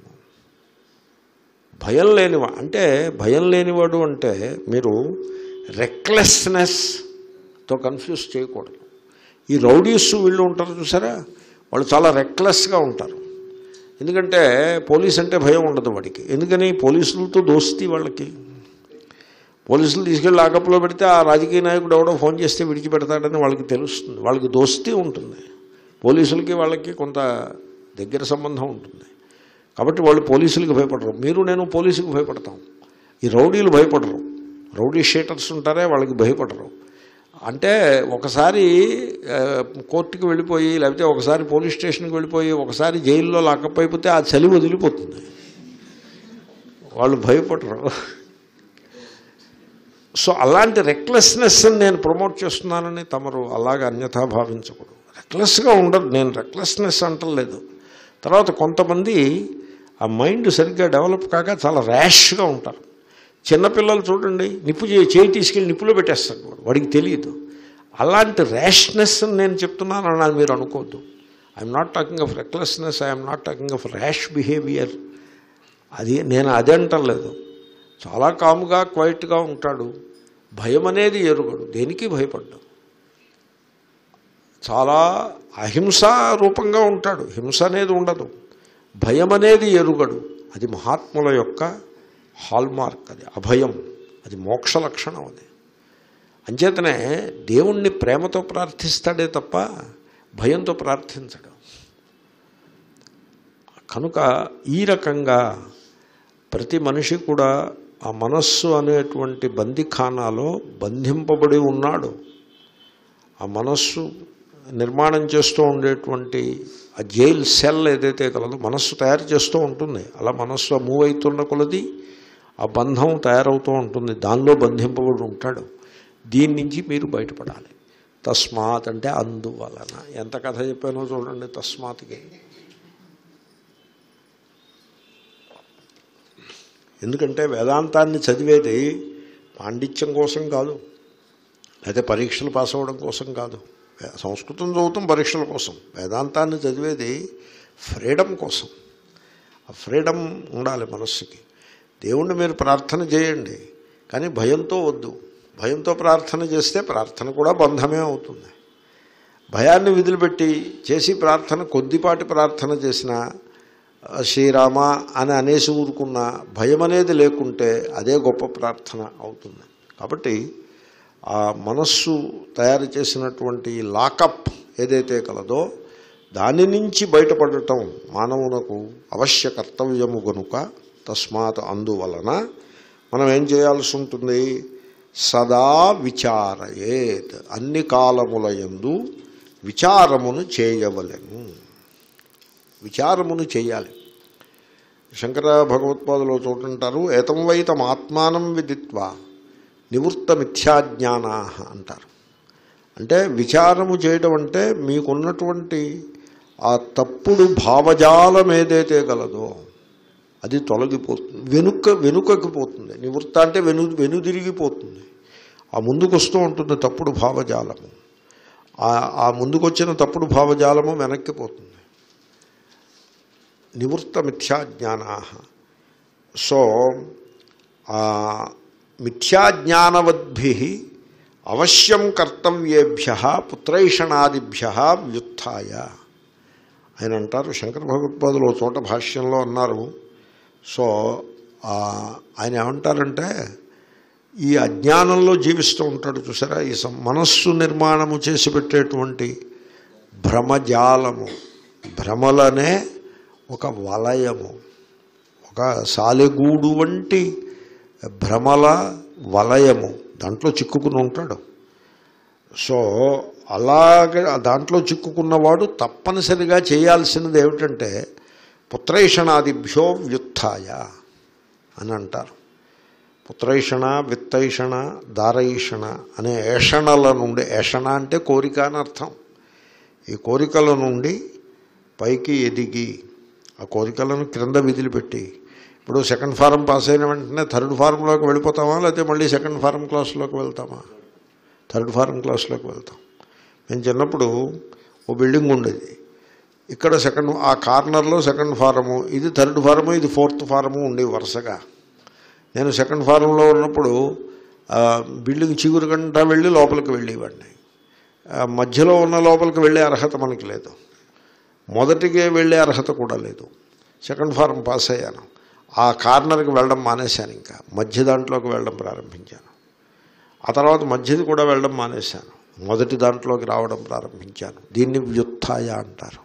A: భయం లేనివా అంటే భయం లేనివాడు అంటే మీరు రెక్లెస్నెస్తో కన్ఫ్యూజ్ చేయకూడదు ఈ రౌడీస్ వీళ్ళు ఉంటారు చూసారా వాళ్ళు చాలా రెక్లెస్గా ఉంటారు ఎందుకంటే పోలీస్ అంటే భయం ఉండదు వాడికి ఎందుకని పోలీసులతో దోస్తి వాళ్ళకి పోలీసులు తీసుకెళ్ళి లాకప్లో పెడితే ఆ రాజకీయ నాయకుడు ఎవడో ఫోన్ చేస్తే విడిచిపెడతాడని వాళ్ళకి తెలుస్తుంది వాళ్ళకి దోస్తీ ఉంటుంది పోలీసులకి వాళ్ళకి కొంత దగ్గర సంబంధం ఉంటుంది కాబట్టి వాళ్ళు పోలీసులకు భయపడరు మీరు నేను పోలీసుకు భయపడతాం ఈ రౌడీలు భయపడరు రౌడీ షీటర్స్ ఉంటారే వాళ్ళకి భయపడరు అంటే ఒకసారి ఆ, కోర్టుకి వెళ్ళిపోయి లేకపోతే ఒకసారి పోలీస్ స్టేషన్కి వెళ్ళిపోయి ఒకసారి జైల్లో లాకప్ అయిపోతే ఆ చలి వదిలిపోతుంది వాళ్ళు భయపడరు సో అలాంటి రెక్లెస్నెస్ నేను ప్రమోట్ చేస్తున్నానని తమరు అలాగ అన్యథా భావించకూడదు రెక్లెస్గా ఉండదు నేను రెక్లెస్నెస్ అంటలేదు తర్వాత కొంతమంది ఆ మైండ్ సరిగ్గా డెవలప్ కాక చాలా ర్యాష్గా ఉంటారు చిన్నపిల్లలు చూడండి నిప్పు చే చేయి తీసుకెళ్ళి నిప్పులో పెట్టేస్తాడు వాడు వాడికి తెలియదు అలాంటి ర్యాష్నెస్ నేను చెప్తున్నాను అని మీరు అనుకోవద్దు I'm not talking of recklessness I'm not talking of rash behaviour అది నేను అది అంటలేదు చాలా కాముగా క్వైట్గా ఉంటాడు భయం అనేది ఎరుగడు దేనికి భయపడ్డు చాలా అహింస రూపంగా ఉంటాడు హింస అనేది ఉండదు భయం అనేది ఎరుగడు అది మహాత్ముల యొక్క హాల్మార్క్ అది అభయం అది మోక్ష లక్షణం అది అంచేతనే దేవుణ్ణి ప్రేమతో ప్రార్థిస్తాడే తప్ప భయంతో ప్రార్థించడు కనుక ఈ రకంగా ప్రతి మనిషి కూడా ఆ మనస్సు అనేటువంటి బందిఖానాలో బంధింపబడి ఉన్నాడు ఆ మనస్సు నిర్మాణం చేస్తూ ఉండేటువంటి ఆ జైల్ సెల్ ఏదైతే కలదో మనస్సు తయారు చేస్తూ ఉంటుంది అలా మనస్సు మూవ్ అవుతున్న కొలది ఆ బంధం తయారవుతూ ఉంటుంది దానిలో బంధింపబడి ఉంటాడు దీని నుంచి మీరు బయటపడాలి తస్మాత్ అంటే అందువలన ఎంత కథ చెప్పానో చూడండి తస్మాత్కి ఎందుకంటే వేదాంతాన్ని చదివేది పాండిత్యం కోసం కాదు అయితే పరీక్షలు పాస్ అవ్వడం కోసం కాదు సంస్కృతం చదువుతాం పరీక్షల కోసం వేదాంతాన్ని చదివేది ఫ్రీడమ్ కోసం ఆ ఫ్రీడమ్ ఉండాలి మనస్సుకి దేవుణ్ణి మీరు ప్రార్థన చేయండి కానీ భయంతో వద్దు భయంతో ప్రార్థన చేస్తే ప్రార్థన కూడా బంధమే అవుతుంది భయాన్ని విధులుపెట్టి చేసి ప్రార్థన కొద్దిపాటి ప్రార్థన చేసిన శ్రీరామ అని అనేసి ఊరుకున్న భయం అనేది లేకుంటే అదే గొప్ప ప్రార్థన అవుతుంది కాబట్టి ఆ మనస్సు తయారు చేసినటువంటి లాకప్ ఏదైతే కలదో దాని నుంచి బయటపడటం మానవునకు అవశ్య కర్తవ్యము గనుక తస్మాత్ అందువలన మనం ఏం చేయాల్సి ఉంటుంది సదా విచారయేత్ అన్ని కాలముల యందు విచారమును చేయవలెను విచారమును చేయాలి శంకర భగవత్పాదులో చూడంటారు ఏతం వైతం ఆత్మానం విదిత్వ నివృత్త మిథ్యాజ్ఞానా అంటారు అంటే విచారము చేయడం అంటే మీకున్నటువంటి ఆ తప్పుడు భావజాలం ఏదైతే గలదో అది తొలగిపోతుంది వెనుక వెనుకకి పోతుంది నివృత్త అంటే వెను వెనుదిరిగిపోతుంది ఆ ముందుకు వస్తూ ఉంటుంది తప్పుడు భావజాలము ఆ ముందుకు వచ్చిన తప్పుడు భావజాలము వెనక్కి పోతుంది నివృత్త మిథ్యాజ్ఞానా సో మిథ్యాజ్ఞానవద్భి అవశ్యం కర్తవ్యేభ్య పుత్రైషణాదిభ్య వ్యుత్థాయ ఆయన అంటారు శంకర భగవత్పాదులు ఓ చోట భాష్యంలో అన్నారు సో ఆయన ఏమంటారంటే ఈ అజ్ఞానంలో జీవిస్తూ ఉంటాడు చూసారా ఈ మనస్సు నిర్మాణము చేసి పెట్టేటువంటి భ్రమజాలము భ్రమలనే ఒక వలయము ఒక సాలెగూడు వంటి భ్రమల వలయము దాంట్లో చిక్కుకుని ఉంటాడు సో అలాగే దాంట్లో చిక్కుకున్నవాడు తప్పనిసరిగా చేయాల్సినది ఏమిటంటే పుత్రైషణాదిభ్యో వ్యుత్థాయ అని అంటారు పుత్రైషణ విత్తైషణ దారైషణ అనే ఏషణల నుండి ఏషణ అంటే కోరిక అని అర్థం ఈ కోరికల నుండి పైకి ఎదిగి ఆ కోరికలను క్రింద విదిలిపెట్టి ఇప్పుడు సెకండ్ ఫారం పాస్ అయిన వెంటనే థర్డ్ ఫారంలోకి వెళ్ళిపోతామా లేకపోతే మళ్ళీ సెకండ్ ఫారం క్లాస్లోకి వెళ్తామా థర్డ్ ఫారం క్లాస్లోకి వెళ్తాం మేము చిన్నప్పుడు ఓ బిల్డింగ్ ఉండేది ఇక్కడ సెకండ్ ఆ కార్నర్లో సెకండ్ ఫారము ఇది థర్డ్ ఫారము ఇది ఫోర్త్ ఫారము ఉండేవి వరుసగా నేను సెకండ్ ఫారంలో ఉన్నప్పుడు బిల్డింగ్ చిగురు గంట వెళ్ళి లోపలికి వెళ్ళేవాడిని మధ్యలో ఉన్న లోపలికి వెళ్ళే అర్హత మనకి లేదు మొదటికే వెళ్ళే అర్హత కూడా లేదు సెకండ్ ఫారం పాస్ అయ్యాను ఆ కార్నర్కి వెళ్ళడం మానేశాను ఇంకా మధ్య దాంట్లోకి వెళ్ళడం ప్రారంభించాను ఆ తర్వాత మధ్యది కూడా వెళ్ళడం మానేశాను మొదటి దాంట్లోకి రావడం ప్రారంభించాను దీన్ని వ్యుత్థాయ అంటారు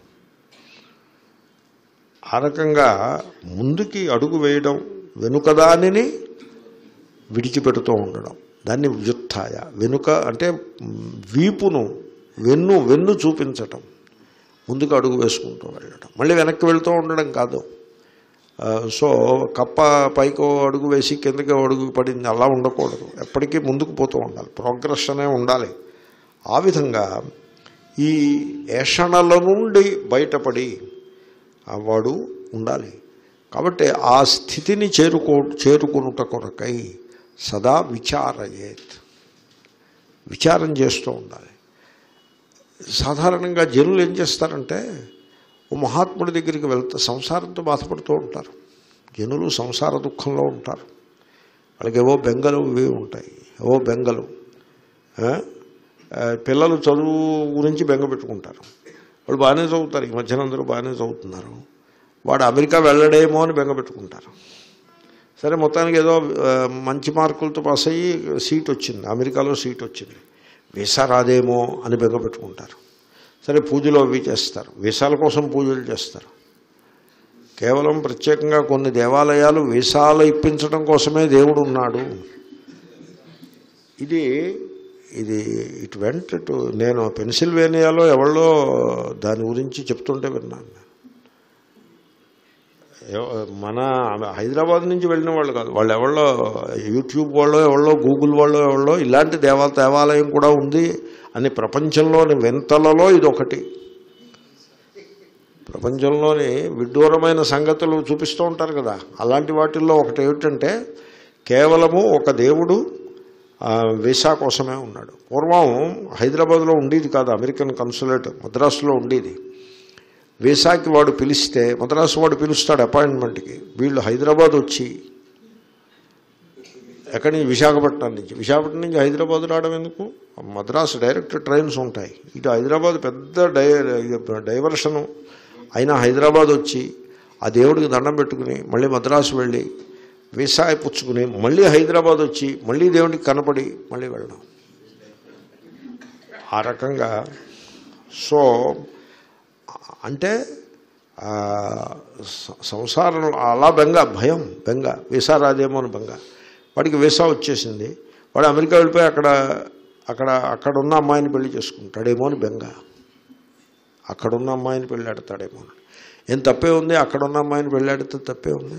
A: ఆ రకంగా ముందుకి అడుగు వేయడం వెనుక దానిని విడిచిపెడుతూ ఉండడం దాన్ని వ్యుత్థాయ వెనుక అంటే వీపును వెన్ను వెన్ను చూపించటం ముందుకు అడుగు వేసుకుంటూ వెళ్ళడం మళ్ళీ వెనక్కి వెళ్తూ ఉండడం కాదు సో కప్ప పైకో అడుగు వేసి కిందకి అడుగు పడింది అలా ఉండకూడదు ఎప్పటికీ ముందుకు పోతూ ఉండాలి ప్రోగ్రెస్ అనే ఉండాలి ఆ విధంగా ఈ ఏషణల నుండి బయటపడి వాడు ఉండాలి కాబట్టి ఆ స్థితిని చేరుకో చేరుకునుట కొరకై సదా విచారయేత్ విచారం చేస్తూ ఉండాలి సాధారణంగా జనులు ఏం చేస్తారంటే ఓ మహాత్ముడి దగ్గరికి వెళ్తే సంసారంతో బాధపడుతూ ఉంటారు జనులు సంసార దుఃఖంలో ఉంటారు వాళ్ళకి ఏవో బెంగలు ఇవి ఉంటాయి ఏవో బెంగలు ఆ? ఆ, పిల్లలు చదువు గురించి బెంగ పెట్టుకుంటారు వాళ్ళు బాగానే చదువుతారు ఈ మధ్యన అందరూ బాగానే చదువుతున్నారు వాడు అమెరికా వెళ్ళడేమో అని బెంగ పెట్టుకుంటారు సరే మొత్తానికి ఏదో ఆ, మంచి మార్కులతో పాస్ అయ్యి సీట్ వచ్చింది అమెరికాలో సీట్ వచ్చింది వీసా రాదేమో అని బెంగ పెట్టుకుంటారు సరే పూజలు అవి చేస్తారు వీసాల కోసం పూజలు చేస్తారు కేవలం ప్రత్యేకంగా కొన్ని దేవాలయాలు వీసాలు ఇప్పించడం కోసమే దేవుడు ఉన్నాడు ఇది ఇది ఇట్ వెంట టు నేను పెన్సిల్వేనియాలో ఎవరో దాని గురించి చెప్తుంటే విన్నాను నేను. ఎవ- మన హైదరాబాద్ నుంచి వెళ్ళిన వాళ్ళు కాదు వాళ్ళు ఎవరో యూట్యూబ్ వాళ్ళు ఎవరో గూగుల్ వాళ్ళు ఎవరో ఇలాంటి దేవాల దేవాలయం కూడా ఉంది అని ప్రపంచంలోని వింతలలో ఇది ఒకటి ప్రపంచంలోని విడ్డూరమైన సంగతులు చూపిస్తూ ఉంటారు కదా అలాంటి వాటిల్లో ఒకటి ఏమిటంటే కేవలము ఒక దేవుడు ఆ, వీసా కోసమే ఉన్నాడు పూర్వం హైదరాబాద్లో ఉండేది కాదు అమెరికన్ కన్సులేట్ మద్రాసులో ఉండేది వీసాకి వాడు పిలిస్తే మద్రాసు వాడు పిలుస్తాడు అపాయింట్మెంట్కి వీళ్ళు హైదరాబాద్ వచ్చి ఎక్కడి నుంచి విశాఖపట్నం నుంచి విశాఖపట్నం నుంచి హైదరాబాద్ రావడం ఎందుకు మద్రాసు డైరెక్ట్ ట్రైన్స్ ఉంటాయి ఇటు హైదరాబాద్ పెద్ద డై డైవర్షను అయినా హైదరాబాద్ వచ్చి ఆ దేవుడికి దండం పెట్టుకుని మళ్ళీ మద్రాసు వెళ్ళి వీసా పుచ్చుకుని మళ్ళీ హైదరాబాద్ వచ్చి మళ్ళీ దేవుడికి కనపడి మళ్ళీ వెళ్ళడం ఆ రకంగా సో అంటే ఆ, స- సంసారంలో అలా బెంగ భయం బెంగ వీసా రాదేమో అని బెంగ వాడికి వీసా వచ్చేసింది వాడు అమెరికా వెళ్ళిపోయి అక్కడ అక్కడ అక్కడ ఉన్న అమ్మాయిని పెళ్లి చేసుకుంటాడేమో అని బెంగ అక్కడున్న అమ్మాయిని పెళ్ళాడతాడేమో అని ఏం తప్పే ఉంది అక్కడున్న అమ్మాయిని పెళ్ళాడితే తప్పే ఉంది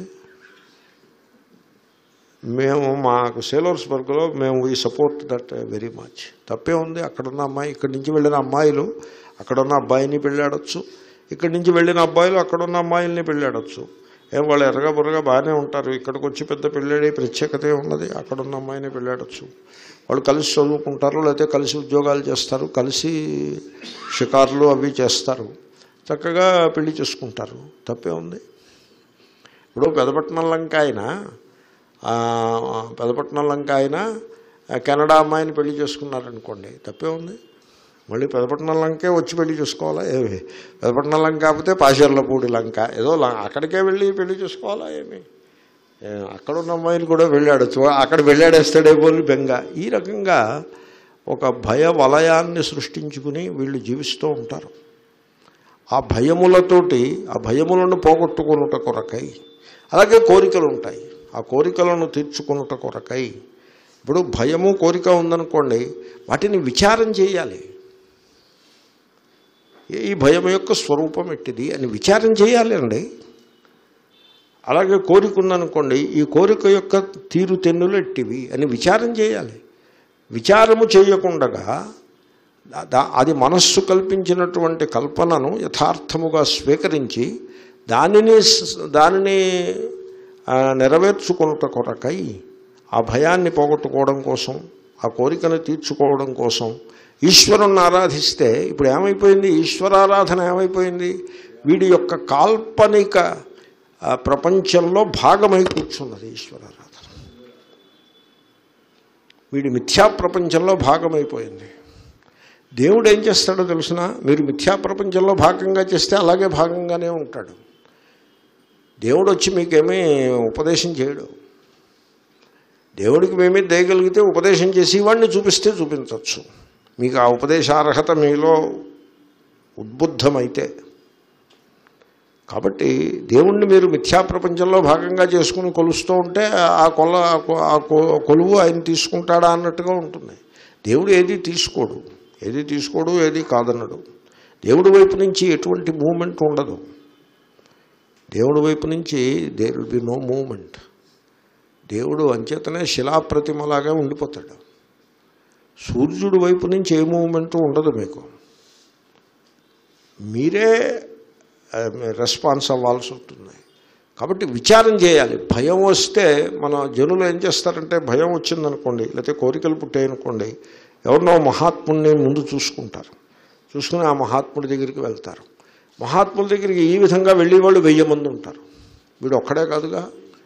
A: మేము మాకు సేలోర్స్బర్గ్లో మేము ఈ సపోర్ట్ దట్ వెరీ మచ్ తప్పే ఉంది అక్కడున్న అమ్మాయి ఇక్కడి నుంచి వెళ్ళిన అమ్మాయిలు అక్కడున్న అబ్బాయిని పెళ్ళాడొచ్చు ఇక్కడి నుంచి వెళ్ళిన అబ్బాయిలు అక్కడున్న అమ్మాయిల్ని పెళ్ళాడొచ్చు ఏం వాళ్ళు ఎర్రగా బుర్రగా బాగానే ఉంటారు ఇక్కడికి వచ్చి పెద్ద పెళ్ళాడే ప్రత్యేకత ఉన్నది అక్కడున్న అమ్మాయిని పెళ్ళాడొచ్చు వాళ్ళు కలిసి చదువుకుంటారు లేకపోతే కలిసి ఉద్యోగాలు చేస్తారు కలిసి షికారులు అవి చేస్తారు చక్కగా పెళ్లి చేసుకుంటారు తప్పే ఉంది ఇప్పుడు పెదపట్నం లంక ఆయన ఆ, పెదపట్నం లంక ఆయన ఆ, కెనడా అమ్మాయిని పెళ్లి చేసుకున్నారనుకోండి తప్పే ఉంది మళ్ళీ పెదపట్నం లంకే వచ్చి పెళ్లి చేసుకోవాలా ఏమి పెదపట్నం లంక కాకపోతే పాశర్లపూడి లంక ఏదో లం- అక్కడికే వెళ్ళి పెళ్లి చేసుకోవాలా ఏమి ఏ, అక్కడ ఉన్న అమ్మాయిని కూడా వెళ్ళాడచ్చు అక్కడ వెళ్ళాడేస్తాడేమో అని బెంగ ఈ రకంగా ఒక భయ వలయాన్ని సృష్టించుకుని వీళ్ళు జీవిస్తూ ఉంటారు ఆ భయములతోటి ఆ భయములను పోగొట్టుకొనుట కొరకై అలాగే కోరికలు ఉంటాయి ఆ కోరికలను తీర్చుకొనుట కొరకై ఇప్పుడు భయము కోరిక ఉందనుకోండి వాటిని విచారం చేయాలి ఈ- ఈ భయం యొక్క స్వరూపం ఎట్టిది అని విచారం చేయాలి అండి అలాగే కోరిక ఉందనుకోండి ఈ కోరిక యొక్క తీరుతెన్నులు ఎట్టివి అని విచారం చేయాలి విచారము చేయకుండగా దా- దా- అది మనస్సు కల్పించినటువంటి కల్పనను యథార్థముగా స్వీకరించి దానిని స- దానిని ఆ, నెరవేర్చుకొనుట కొరకై ఆ భయాన్ని పోగొట్టుకోవడం కోసం ఆ కోరికను తీర్చుకోవడం కోసం ఈశ్వరుణ్ణి ఆరాధిస్తే ఇప్పుడు ఏమైపోయింది ఈశ్వరారాధన ఏమైపోయింది వీడి యొక్క కాల్పనిక ఆ, ప్రపంచంలో భాగమై కూర్చున్నది ఈశ్వరారాధన వీడి మిథ్యా ప్రపంచంలో భాగమైపోయింది దేవుడు ఏం చేస్తాడో తెలుసిన మీరు మిథ్యా ప్రపంచంలో భాగంగా చేస్తే అలాగే భాగంగానే ఉంటాడు దేవుడు వచ్చి మీకేమీ ఉపదేశం చేయడు దేవుడికి మేమే దేయగలిగితే ఉపదేశం చేసి వాడిని చూపిస్తే చూపించవచ్చు మీకు ఆ ఉపదేశార్హత మీలో ఉద్బుద్ధమైతే కాబట్టి దేవుణ్ణి మీరు మిథ్యా ప్రపంచంలో భాగంగా చేసుకుని కొలుస్తూ ఉంటే ఆ కొల ఆ కొ- కొలువు ఆయన తీసుకుంటాడా అన్నట్టుగా ఉంటుంది దేవుడు ఏది తీసుకోడు ఏది తీసుకోడు ఏది కాదనడు దేవుడి వైపు నుంచి ఎటువంటి మూమెంట్ ఉండదు దేవుడి వైపు నుంచి there will be no movement దేవుడు అంచేతనే శిలాప్రతిమలాగా ఉండిపోతాడు సూర్యుడి వైపు నుంచి ఏ మూమెంట్ ఉండదు మీకు మీరే రెస్పాన్స్ అవ్వాల్సి ఉంటుంది కాబట్టి విచారం చేయాలి భయం వస్తే మన జనులు ఏం చేస్తారంటే భయం వచ్చిందనుకోండి లేకపోతే కోరికలు పుట్టాయనుకోండి ఎవరినో మహాత్ముడిని ముందు చూసుకుంటారు చూసుకుని ఆ మహాత్ముడి దగ్గరికి వెళ్తారు మహాత్ముల దగ్గరికి ఈ విధంగా వెళ్ళే వాళ్ళు వెయ్యి మంది ఉంటారు వీడు ఒక్కడే కాదుగా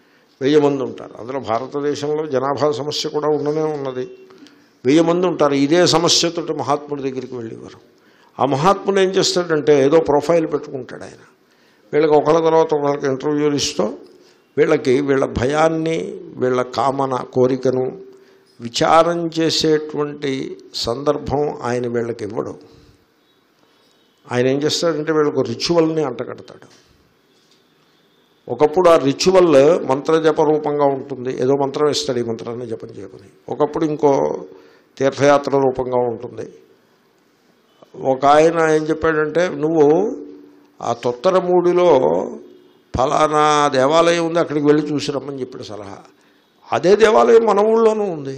A: వెయ్యి మంది ఉంటారు అందులో భారతదేశంలో జనాభా సమస్య కూడా ఉండనే ఉన్నది వెయ్యి మంది ఉంటారు ఇదే సమస్యతో మహాత్ముడి దగ్గరికి వెళ్ళేవారు ఆ మహాత్ముడు ఏం చేస్తాడంటే ఏదో ప్రొఫైల్ పెట్టుకుంటాడు ఆయన వీళ్ళకి ఒకళ్ళ తర్వాత ఒకళ్ళకి ఇంటర్వ్యూలు ఇస్తూ వీళ్ళకి వీళ్ళ భయాన్ని వీళ్ళ కామన కోరికను విచారం చేసేటువంటి సందర్భం ఆయన వీళ్ళకి ఇవ్వడు ఆయన ఏం చేస్తాడంటే వీళ్ళకు రిచువల్ని అంటగడతాడు ఒకప్పుడు ఆ రిచువల్ మంత్రజప రూపంగా ఉంటుంది ఏదో మంత్రం ఇస్తాడు ఈ మంత్రాన్ని జపం చేయమని ఒకప్పుడు ఇంకో తీర్థయాత్ర రూపంగా ఉంటుంది ఒక ఆయన ఏం చెప్పాడంటే నువ్వు ఆ తొత్తరమూడిలో ఫలానా దేవాలయం ఉంది అక్కడికి వెళ్ళి చూసి రమ్మని చెప్పాడు సలహా అదే దేవాలయం మన ఊళ్ళోనూ ఉంది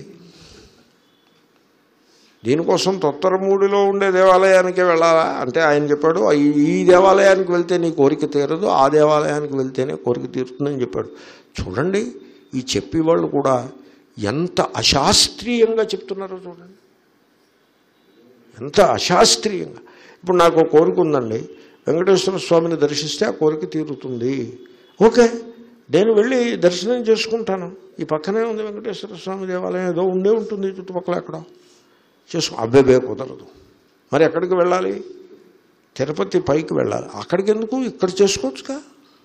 A: దీనికోసం తొత్తరమూడిలో ఉండే దేవాలయానికే వెళ్ళాలా అంటే ఆయన చెప్పాడు "ఈ- ఈ దేవాలయానికి వెళ్తే నీ కోరిక తీరదు ఆ దేవాలయానికి వెళ్తేనే కోరిక తీరుతుందని చెప్పాడు చూడండి ఈ చెప్పేవాళ్ళు కూడా ఎంత అశాస్త్రీయంగా చెప్తున్నారో చూడండి ఎంత అశాస్త్రీయంగా ఇప్పుడు నాకు ఒక కోరిక ఉందండి వెంకటేశ్వర స్వామిని దర్శిస్తే ఆ కోరిక తీరుతుంది ఓకే నేను వెళ్ళి దర్శనం చేసుకుంటాను ఈ పక్కనే ఉంది వెంకటేశ్వర స్వామి దేవాలయం ఏదో ఉండే ఉంటుంది చుట్టుపక్కల ఎక్కడ చేసుకో అబ్బేబే కుదరదు మరి ఎక్కడికి వెళ్ళాలి తిరుపతి పైకి వెళ్ళాలి అక్కడికి ఎందుకు ఇక్కడ చేసుకోవచ్చుగా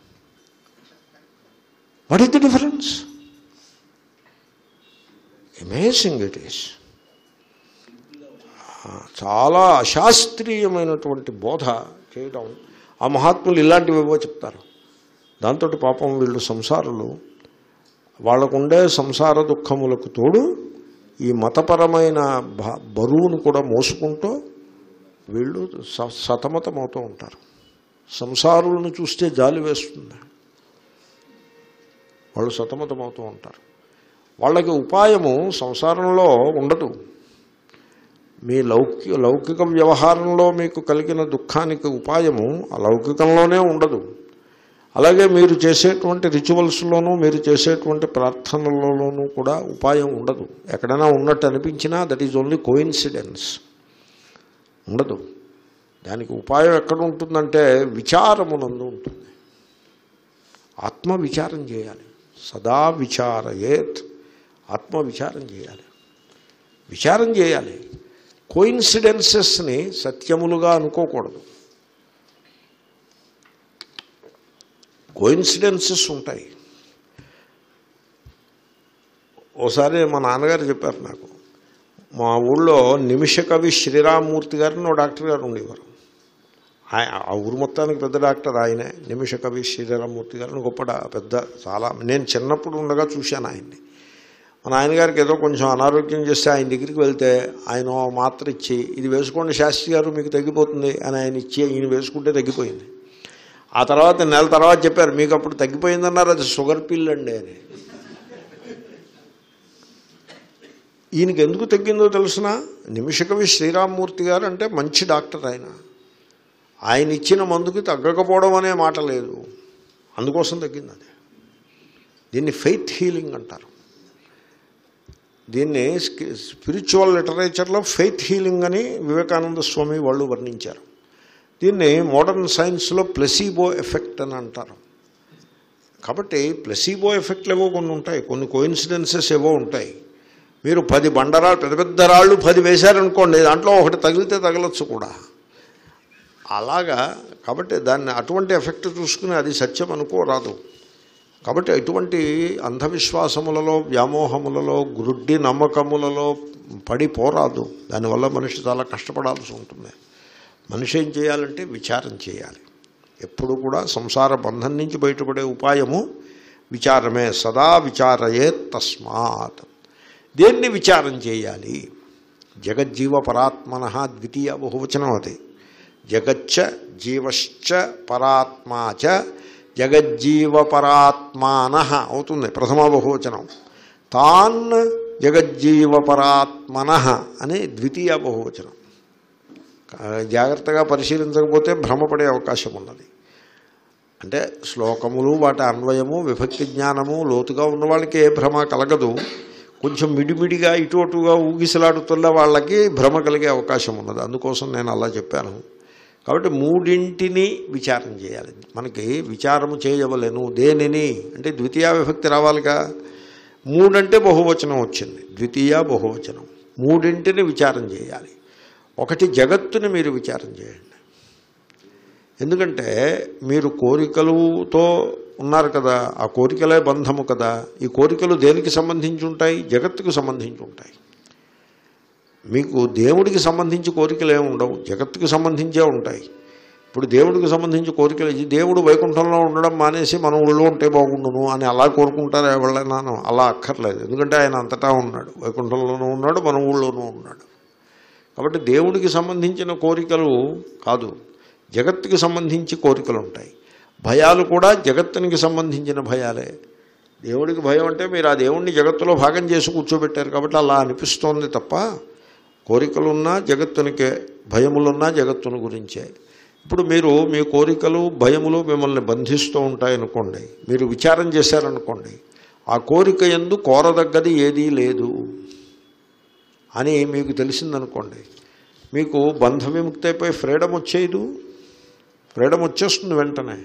A: what is the difference amazing it is చాలా అశాస్త్రీయమైనటువంటి బోధ చేయడం ఆ మహాత్ములు ఇలాంటివేవో చెప్తారు దాంతో పాపం వీళ్ళు సంసారులు వాళ్ళకుండే సంసార దుఃఖములకు తోడు ఈ మతపరమైన భ- బరువును కూడా మోసుకుంటూ వీళ్ళు స- సతమతమవుతూ ఉంటారు సంసారులను చూస్తే జాలి వేస్తుంది వాళ్ళు సతమతమవుతూ ఉంటారు వాళ్ళకి ఉపాయము సంసారంలో ఉండదు మీ లౌకిక లౌకిక వ్యవహారంలో మీకు కలిగిన దుఃఖానికి ఉపాయము ఆ లౌకికంలోనే ఉండదు అలాగే మీరు చేసేటువంటి రిచువల్స్లోనూ మీరు చేసేటువంటి ప్రార్థనలలోనూ కూడా ఉపాయం ఉండదు ఎక్కడైనా ఉన్నట్టు అనిపించినా దట్ ఈజ్ ఓన్లీ కోయిన్సిడెన్స్ ఉండదు దానికి ఉపాయం ఎక్కడ ఉంటుందంటే విచారమునందు ఉంటుంది ఆత్మ విచారం చేయాలి సదా విచారయేత్ ఆత్మ విచారం చేయాలి విచారం చేయాలి కోయిన్సిడెన్సెస్ని సత్యములుగా అనుకోకూడదు కోయిన్సిడెన్సెస్ ఉంటాయి ఓసారి మా నాన్నగారు చెప్పారు నాకు మా ఊళ్ళో నిమిష కవి శ్రీరామ్మూర్తి గారిని ఓ డాక్టర్ గారు ఉండేవారు ఆయ- ఆ ఊరు మొత్తానికి పెద్ద డాక్టర్ ఆయనే నిమిష కవి శ్రీరామ్మూర్తి గారిని గొప్ప డా- పెద్ద చాలా నేను చిన్నప్పుడు ఉండగా చూశాను ఆయన్ని మా నాయనగారికి ఏదో కొంచెం అనారోగ్యం చేస్తే ఆయన దగ్గరికి వెళ్తే ఆయన ఓ మాత్ర ఇచ్చి ఇది వేసుకోండి శాస్త్రి గారు మీకు తగ్గిపోతుంది అని ఆయన ఇచ్చి ఈయన వేసుకుంటే తగ్గిపోయింది ఆ తర్వాత నెల తర్వాత చెప్పారు మీకు అప్పుడు తగ్గిపోయిందన్నారు అది షుగర్ పిల్ అండి అని ఈయనకి ఎందుకు తగ్గిందో తెలుసిన నిమిషకవి శ్రీరామ్మూర్తి గారు అంటే మంచి డాక్టర్ ఆయన ఆయన ఇచ్చిన మందుకి తగ్గకపోవడం అనే మాట లేదు అందుకోసం తగ్గింది అది దీన్ని ఫెయిత్ హీలింగ్ అంటారు దీన్ని స్కి- స్పిరిచువల్ లిటరేచర్లో ఫెయిత్ హీలింగ్ అని వివేకానంద స్వామి వాళ్ళు వర్ణించారు దీన్ని మోడర్న్ సైన్స్లో ప్లెసీబో ఎఫెక్ట్ అని అంటారు కాబట్టి ప్లెసీబో ఎఫెక్ట్లు ఏవో కొన్ని ఉంటాయి కొన్ని కోయిన్సిడెన్సెస్ ఏవో ఉంటాయి మీరు పది బండరాళ్ళు పెద్ద పెద్ద రాళ్ళు పది వేశారనుకోండి దాంట్లో ఒకటి తగిలితే తగలొచ్చు కూడా అలాగా కాబట్టి దాన్ని అటువంటి ఎఫెక్ట్ చూసుకుని అది సత్యం అనుకోరాదు కాబట్టి ఎటువంటి అంధవిశ్వాసములలో వ్యామోహములలో గురుడ్డి నమ్మకములలో పడిపోరాదు దానివల్ల మనిషి చాలా కష్టపడాల్సి ఉంటుంది మనిషి ఏం చేయాలంటే విచారం చేయాలి ఎప్పుడు కూడా సంసార బంధం నుంచి బయటపడే ఉపాయము విచారమే సదా విచారయే తస్మాత్ దేన్ని విచారం చేయాలి జగజ్జీవ పరాత్మన ద్వితీయ బహువచనం అది జగచ్చ జీవశ్చ పరాత్మాచ జగజ్జీవ పరాత్మాన అవుతుంది ప్రథమ బహువచనం తాన్ జగజ్జీవ పరాత్మన అని ద్వితీయ బహువచనం జాగ్రత్తగా పరిశీలించకపోతే భ్రమపడే అవకాశం ఉన్నది అంటే శ్లోకములు వాటి అన్వయము విభక్తి జ్ఞానము లోతుగా ఉన్న వాళ్ళకి ఏ భ్రమ కలగదు కొంచెం మిడిమిడిగా ఇటు అటుగా ఊగిసలాడుతున్న వాళ్ళకి భ్రమ కలిగే అవకాశం ఉన్నది అందుకోసం నేను అలా చెప్పాను కాబట్టి మూడింటిని విచారం చేయాలి మనకి విచారము చేయవలెను దేనిని అంటే ద్వితీయ విభక్తి రావాలిగా మూడంటే బహువచనం వచ్చింది ద్వితీయ బహువచనం మూడింటిని విచారం చేయాలి ఒకటి జగత్తుని మీరు విచారం చేయండి ఎందుకంటే మీరు కోరికలతో ఉన్నారు కదా ఆ కోరికలే బంధము కదా ఈ కోరికలు దేనికి సంబంధించి ఉంటాయి జగత్తుకు సంబంధించి ఉంటాయి మీకు దేవుడికి సంబంధించి కోరికలు ఏమి ఉండవు జగత్తుకు సంబంధించే ఉంటాయి ఇప్పుడు దేవుడికి సంబంధించి కోరికలు ఈ దేవుడు వైకుంఠంలో ఉండడం మానేసి మన ఊళ్ళో ఉంటే బాగుండును అని అలా కోరుకుంటారా ఎవరైనాను అలా అక్కర్లేదు ఎందుకంటే ఆయన అంతటా ఉన్నాడు వైకుంఠంలోనూ ఉన్నాడు మన ఊళ్ళోనూ ఉన్నాడు కాబట్టి దేవుడికి సంబంధించిన కోరికలు కాదు జగత్తుకి సంబంధించి కోరికలు ఉంటాయి భయాలు కూడా జగత్తునికి సంబంధించిన భయాలే దేవుడికి భయం అంటే మీరు ఆ దేవుణ్ణి జగత్తులో భాగం చేసి కూర్చోబెట్టారు కాబట్టి అలా అనిపిస్తోంది తప్ప కోరికలున్నా జగత్తునికే భయములున్నా జగత్తుని గురించే ఇప్పుడు మీరు మీ కోరికలు భయములు మిమ్మల్ని బంధిస్తూ ఉంటాయనుకోండి మీరు విచారం చేశారనుకోండి ఆ కోరిక ఎందు కోరదగ్గది ఏదీ లేదు అని మీకు తెలిసిందనుకోండి మీకు బంధ విముక్తి అయిపోయి ఫ్రీడమ్ వచ్చేది ఫ్రీడమ్ వచ్చేస్తుంది వెంటనే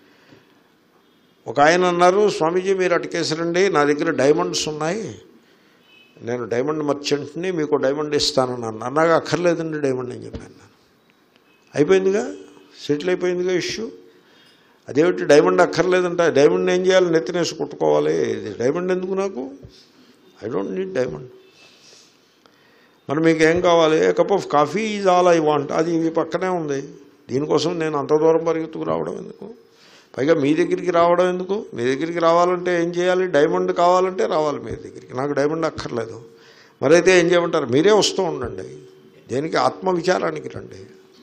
A: ఒక ఆయన అన్నారు స్వామీజీ మీరు అటుకేసరండి నా దగ్గర డైమండ్స్ ఉన్నాయి నేను డైమండ్ మర్చెంట్ని మీకు డైమండ్ ఇస్తానని అన్నా నాకు అక్కర్లేదండి డైమండ్ అని చెప్పాను నేను అయిపోయిందిగా సెటిల్ అయిపోయిందిగా ఇష్యూ అదేమిటి డైమండ్ అక్కర్లేదంట డైమండ్ ఏం చేయాలి నెత్తినేసి కుట్టుకోవాలి ఇది డైమండ్ ఎందుకు నాకు ఐ డోంట్ నీడ్ డైమండ్ మరి మీకు ఏం కావాలి cup of coffee is all I want అది మీ పక్కనే ఉంది దీనికోసం నేను అంత దూరం పరిగెత్తుకు రావడం ఎందుకు పైగా మీ దగ్గరికి రావడం ఎందుకు మీ దగ్గరికి రావాలంటే ఏం చేయాలి డైమండ్ కావాలంటే రావాలి మీ దగ్గరికి నాకు డైమండ్ అక్కర్లేదు మరైతే ఏం చేయమంటారు మీరే వస్తూ ఉండండి దేనికి ఆత్మ విచారానికి రండి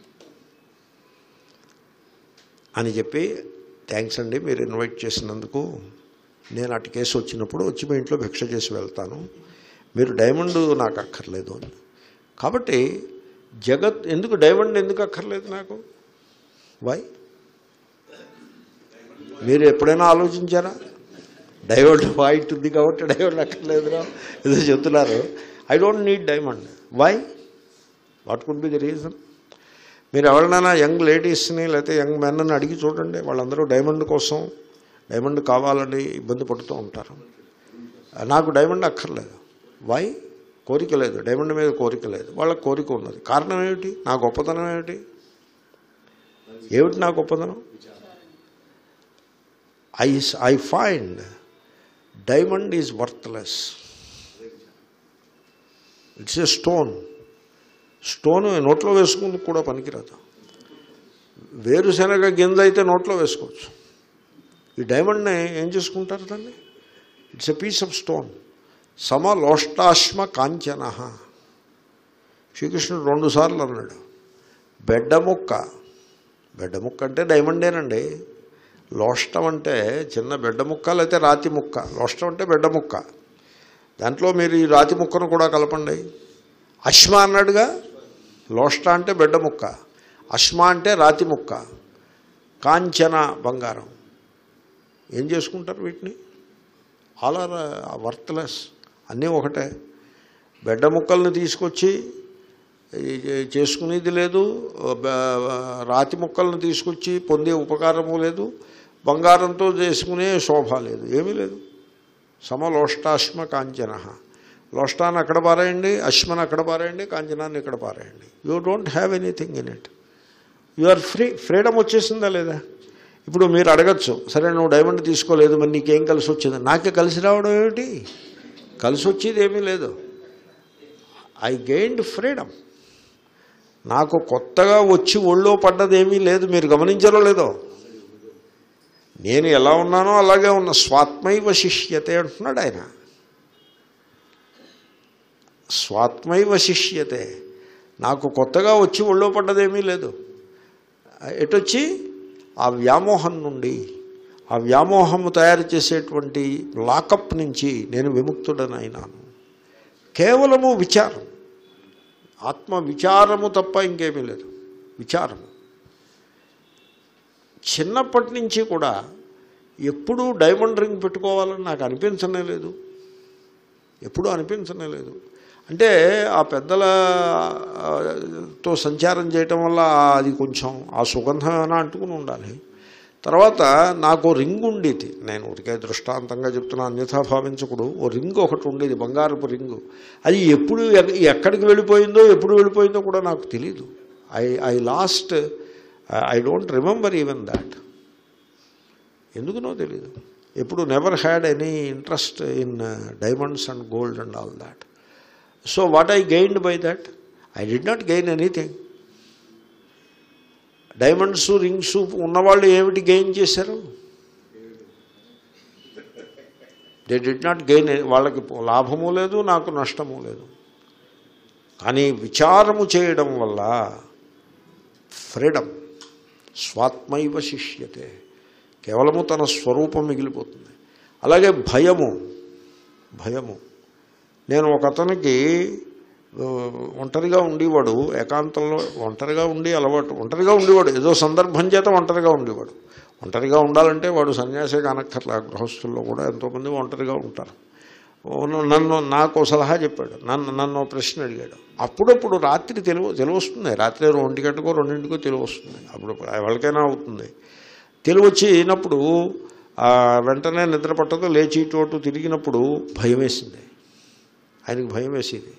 A: అని చెప్పి థ్యాంక్స్ అండి మీరు ఇన్వైట్ చేసినందుకు నేను అటు కేసు వచ్చినప్పుడు వచ్చి మీ ఇంట్లో భిక్ష చేసి వెళ్తాను మీరు డైమండ్ నాకు అక్కర్లేదు అని కాబట్టి జగత్ ఎందుకు డైమండ్ ఎందుకు అక్కర్లేదు నాకు వై మీరు ఎప్పుడైనా ఆలోచించారా డైమండ్ వైట్ ఉంది కాబట్టి డైమండ్ అక్కర్లేదురా ఏదో చెప్తున్నారు I don't need diamond why what could be the reason మీరు ఎవరినైనా యంగ్ లేడీస్ని లేకపోతే యంగ్ మెన్ని అడిగి చూడండి వాళ్ళందరూ డైమండ్ కోసం డైమండ్ కావాలని ఇబ్బంది పడుతూ ఉంటారు నాకు డైమండ్ అక్కర్లేదు వై కోరిక లేదు డైమండ్ మీద కోరిక లేదు వాళ్ళకి కోరిక ఉన్నది కారణం ఏమిటి నా గొప్పతనం ఏమిటి ఏమిటి నా గొప్పతనం I I find diamond is worthless it's a stone stone నోట్లో వేసుకుందుకు కూడా పనికిరాదు వేరుశనగ గింజ అయితే నోట్లో వేసుకోవచ్చు ఈ డైమండ్ని ఏం చేసుకుంటారు దాన్ని it's a piece of stone సమలోష్టాశ్మ కాంచన శ్రీకృష్ణుడు రెండుసార్లు అన్నాడు బెడ్డ ముక్క బెడ్డ ముక్క అంటే డైమండేనండి లోష్టం అంటే చిన్న బెడ్డ ముక్క లేకపోతే రాతి ముక్క లోష్టం అంటే బెడ్డ ముక్క దాంట్లో మీరు ఈ రాతి ముక్కను కూడా కలపండి అశ్మ అన్నాడుగా లోష్ట అంటే బెడ్డ ముక్క అశ్మ అంటే రాతి ముక్క కాంచన బంగారం ఏం చేసుకుంటారు వీటిని ఆల్ ఆర్ వర్త్లెస్ అన్నీ ఒకటే బెడ్డ ముక్కల్ని తీసుకొచ్చి ఈ చేసుకునేది లేదు బ- రాతి ముక్కలను తీసుకొచ్చి పొందే ఉపకారము లేదు బంగారంతో చేసుకునే శోభ లేదు ఏమీ లేదు సమలోష్టాశ్మ కాంచన లోష్టాన్ని అక్కడ పారేయండి అశ్మని అక్కడ పారేయండి కాంచనాన్ని ఇక్కడ పారేయండి you don't have anything in it you are free freedom వచ్చేసిందా లేదా ఇప్పుడు మీరు అడగచ్చు సరే నువ్వు డైమండ్ తీసుకోలేదు మరి నీకేం కలిసి వచ్చింది నాకే కలిసి రావడం ఏమిటి కలిసి వచ్చేది ఏమీ లేదు ఐ గెయిన్డ్ ఫ్రీడమ్ నాకు కొత్తగా వచ్చి ఒళ్ళో పడ్డదేమీ లేదు మీరు గమనించారో లేదో నేను ఎలా ఉన్నానో అలాగే ఉన్న స్వాత్మైవ శిష్యతే అంటున్నాడు ఆయన స్వాత్మైవ శిష్యతే నాకు కొత్తగా వచ్చి ఒళ్ళో పడ్డదేమీ లేదు ఎటొచ్చి ఆ వ్యామోహం నుండి ఆ వ్యామోహము తయారు చేసేటువంటి లాకప్ నుంచి నేను విముక్తుడనైనాను కేవలము విచారం ఆత్మ విచారము తప్ప ఇంకేమీ లేదు విచారము చిన్నప్పటి నుంచి కూడా ఎప్పుడూ డైమండ్ రింగ్ పెట్టుకోవాలని నాకు అనిపించనే లేదు ఎప్పుడూ అనిపించనే లేదు అంటే ఆ పెద్దల ఆ, తో సంచారం చేయటం వల్ల అది కొంచెం ఆ సుగంధం ఏమైనా అంటుకుని ఉండాలి తర్వాత నాకు ఓ రింగ్ ఉండేది నేను ఉరికే దృష్టాంతంగా చెప్తున్నా అన్యథా భావించకుడు ఓ రింగ్ ఒకటి ఉండేది బంగారపు రింగు అది ఎప్పుడు ఎక్- ఎక్కడికి వెళ్ళిపోయిందో ఎప్పుడు వెళ్ళిపోయిందో కూడా నాకు తెలియదు I I lost I don't remember even that ఎందుకునో తెలియదు ఎప్పుడు never had any interest in diamonds and gold and all that so what I gained by that I did not gain anything diamonds rings ఉన్నవాళ్ళు ఏమిటి gain చేశారు they did not gain వాళ్ళకి లాభము లేదు నాకు నష్టము లేదు కానీ విచారము చేయడం వల్ల ఫ్రీడమ్ స్వాత్మైవ శిష్యతే కేవలము తన స్వరూపం మిగిలిపోతుంది అలాగే భయము భయము నేను ఒక అతనికి ఆ, ఒంటరిగా ఉండేవాడు ఏకాంతంలో ఒంటరిగా ఉండి అలవాటు ఒంటరిగా ఉండేవాడు ఏదో సందర్భం చేత ఒంటరిగా ఉండేవాడు ఒంటరిగా ఉండాలంటే వాడు సన్యాసే కానక్కర్లా గృహస్థుల్లో కూడా ఎంతోమంది ఒంటరిగా ఉంటారు ఓ- నన్ను నాకు ఓ సలహా చెప్పాడు నన్ను నన్ను ఓ ప్రశ్న అడిగాడు అప్పుడప్పుడు రాత్రి తెలివి తెలివి వస్తుంది రాత్రి ఒంటి గంటకో రెండింటికో తెలివి వస్తుంది అప్పుడు ఎవరికైనా అవుతుంది తెలివి వచ్చినప్పుడు ఆ, వెంటనే నిద్ర పట్టదు లేచి ఇటు అటు తిరిగినప్పుడు భయం వేసింది ఆయనకి భయం వేసేది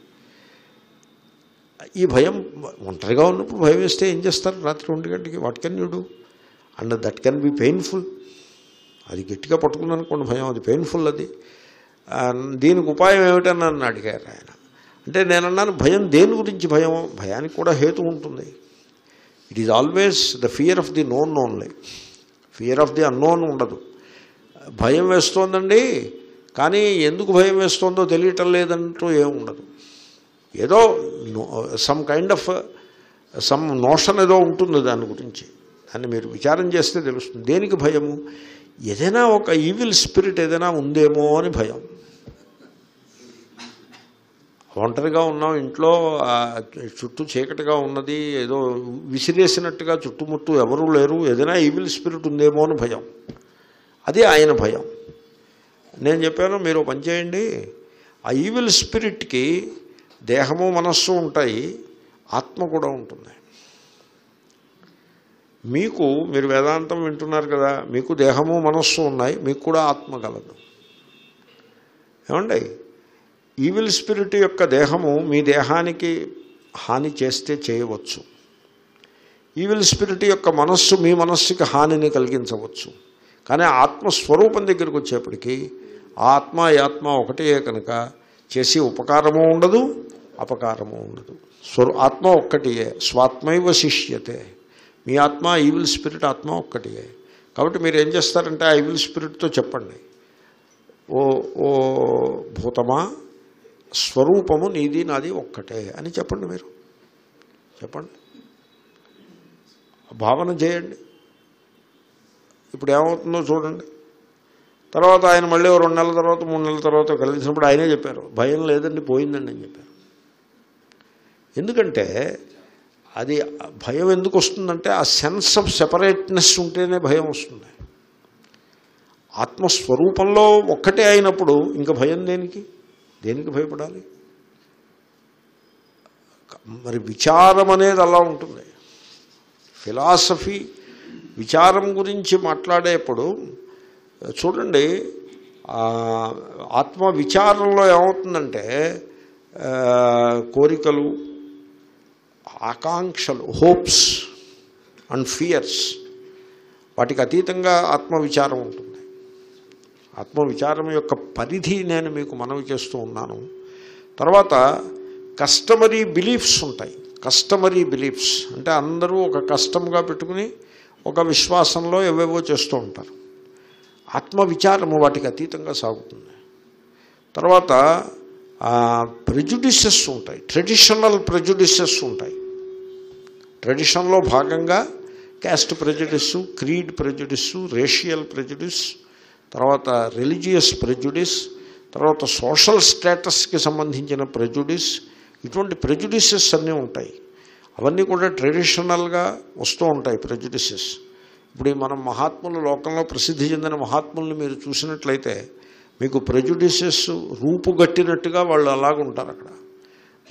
A: ఈ భయం ఒంటరిగా ఉన్నప్పుడు భయం వేస్తే ఏం చేస్తారు రాత్రి ఒంటి గంటకి what can you do and that can be painful అది గట్టిగా పట్టుకుందనుకోండి భయం అది పెయిన్ఫుల్ అది ఆ, దీనికి ఉపాయం ఏమిటని నన్ను అడిగారు ఆయన అంటే నేను అన్నాను భయం దేని గురించి భయం భయానికి కూడా హేతు ఉంటుంది it is always the fear of the known only fear of the unknown ఉండదు భయం వేస్తోందండి కానీ ఎందుకు భయం వేస్తోందో తెలియటం లేదంటూ ఏం ఉండదు ఏదో some kind of some notion ఏదో ఉంటుంది దాని గురించి దాన్ని మీరు విచారం చేస్తే తెలుస్తుంది దేనికి భయము ఏదైనా ఒక ఈవిల్ స్పిరిట్ ఏదైనా ఉందేమో అని భయం ఒంటరిగా ఉన్నాం ఇంట్లో ఆ, చుట్టూ చీకటిగా ఉన్నది ఏదో విసిరేసినట్టుగా చుట్టుముట్టు ఎవరూ లేరు ఏదైనా ఈవిల్ స్పిరిట్ ఉందేమో అని భయం అది ఆయన భయం నేను చెప్పాను మీరు ఓ పని చేయండి ఆ ఈవిల్ స్పిరిట్కి దేహము మనస్సు ఉంటాయి ఆత్మ కూడా ఉంటుంది మీకు మీరు వేదాంతం వింటున్నారు కదా మీకు దేహము మనస్సు ఉన్నాయి మీకు కూడా ఆత్మ గలదు ఏమండి ఈవిల్ స్పిరిట్ యొక్క దేహము మీ దేహానికి హాని చేస్తే చేయవచ్చు ఈవిల్ స్పిరిట్ యొక్క మనస్సు మీ మనస్సుకి హానిని కలిగించవచ్చు కానీ ఆత్మస్వరూపం దగ్గరికి వచ్చేప్పటికీ ఆ ఆత్మ ఈ ఆత్మ ఒకటే కనుక చేసి ఉపకారము ఉండదు అపకారము ఉండదు స్వరూ ఆత్మ ఒక్కటియే స్వాత్మైవ శిష్యతే మీ ఆత్మ ఈవిల్ స్పిరిట్ ఆత్మ ఒక్కటియే కాబట్టి మీరు ఏం చేస్తారంటే ఆ ఈవిల్ స్పిరిట్తో చెప్పండి ఓ ఓ భూతమా స్వరూపము నీది నాది ఒక్కటే అని చెప్పండి మీరు చెప్పండి భావన చేయండి ఇప్పుడు ఏమవుతుందో చూడండి తర్వాత ఆయన మళ్ళీ ఓ రెండు నెలల తర్వాత మూడు నెలల తర్వాత కలిసినప్పుడు ఆయనే చెప్పారు భయం లేదండి పోయిందండి అని చెప్పారు ఎందుకంటే అది భయం ఎందుకు వస్తుందంటే ఆ సెన్స్ ఆఫ్ సెపరేట్నెస్ ఉంటేనే భయం వస్తుంది ఆత్మస్వరూపంలో ఒక్కటే అయినప్పుడు ఇంకా భయం దేనికి దేనికి భయపడాలి మరి విచారం అనేది అలా ఉంటుంది ఫిలాసఫీ విచారం గురించి మాట్లాడేప్పుడు చూడండి ఆ, ఆత్మ విచారంలో ఏమవుతుందంటే ఆ, కోరికలు ఆకాంక్షలు హోప్స్ అండ్ ఫియర్స్ వాటికి అతీతంగా ఆత్మవిచారం ఉంటుంది ఆత్మవిచారం యొక్క పరిధి నేను మీకు మనవి చేస్తూ ఉన్నాను తర్వాత కస్టమరీ బిలీఫ్స్ ఉంటాయి కస్టమరీ బిలీఫ్స్ అంటే అందరూ ఒక కష్టంగా పెట్టుకుని ఒక విశ్వాసంలో ఏవేవో చేస్తూ ఉంటారు ఆత్మవిచారము వాటికి అతీతంగా సాగుతుంది తర్వాత ప్రెజుడిసెస్ ఉంటాయి ట్రెడిషనల్ ప్రెజుడిసెస్ ఉంటాయి ట్రెడిషన్లో భాగంగా caste prejudice creed prejudice racial prejudice తర్వాత రిలీజియస్ ప్రెజుడిస్ తర్వాత సోషల్ స్టేటస్కి సంబంధించిన ప్రెజుడిస్ ఇటువంటి ప్రెజుడిసెస్ అన్నీ ఉంటాయి అవన్నీ కూడా ట్రెడిషనల్గా వస్తూ ఉంటాయి ప్రెజుడిసెస్ ఇప్పుడు ఈ మనం మహాత్ములు లోకంలో ప్రసిద్ధి చెందిన మహాత్ముల్ని మీరు చూసినట్లయితే మీకు ప్రెజుడిసెస్ రూపుగట్టినట్టుగా వాళ్ళు అలాగ ఉంటారు అక్కడ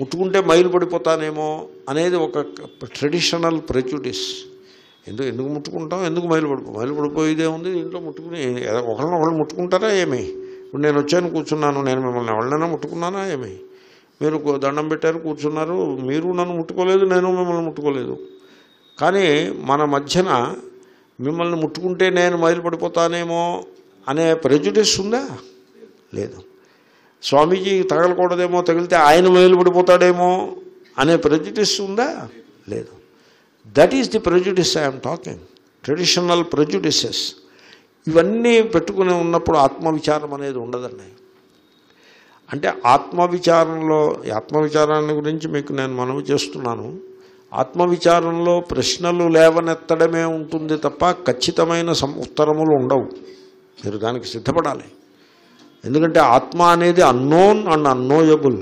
A: ముట్టుకుంటే మైలు పడిపోతానేమో అనేది ఒక ట్రెడిషనల్ ప్రెజ్యుడిస్ ఎందుకు ఎందుకు ముట్టుకుంటాం ఎందుకు మైలు పడిపో మైలు పడిపోయేదే ఉంది ఇంట్లో ముట్టుకుని ఒకరిని ఒకళ్ళు ముట్టుకుంటారా ఏమి ఇప్పుడు నేను వచ్చాను కూర్చున్నాను నేను మిమ్మల్ని ఎవరినైనా ముట్టుకున్నానా ఏమి మీరు కూ- దండం పెట్టారు కూర్చున్నారు మీరు నన్ను ముట్టుకోలేదు నేను మిమ్మల్ని ముట్టుకోలేదు కానీ మన మధ్యన మిమ్మల్ని ముట్టుకుంటే నేను మైలు పడిపోతానేమో అనే ప్రెజుడిస్ ఉందా లేదు స్వామీజీ తగలకూడదేమో తగిలితే ఆయన మైలు పడిపోతాడేమో అనే ప్రెజుడిస్ ఉందా లేదు that is the prejudice I'm talking traditional prejudices ఇవన్నీ పెట్టుకుని ఉన్నప్పుడు ఆత్మవిచారం అనేది ఉండదండి అంటే ఆత్మవిచారంలో ఈ ఆత్మవిచారాన్ని గురించి మీకు నేను మనవి చేస్తున్నాను ఆత్మవిచారంలో ప్రశ్నలు లేవనెత్తడమే ఉంటుంది తప్ప ఖచ్చితమైన సం ఉత్తరములు ఉండవు మీరు దానికి సిద్ధపడాలి ఎందుకంటే ఆత్మ అనేది అన్నోన్ అండ్ అన్నోయబుల్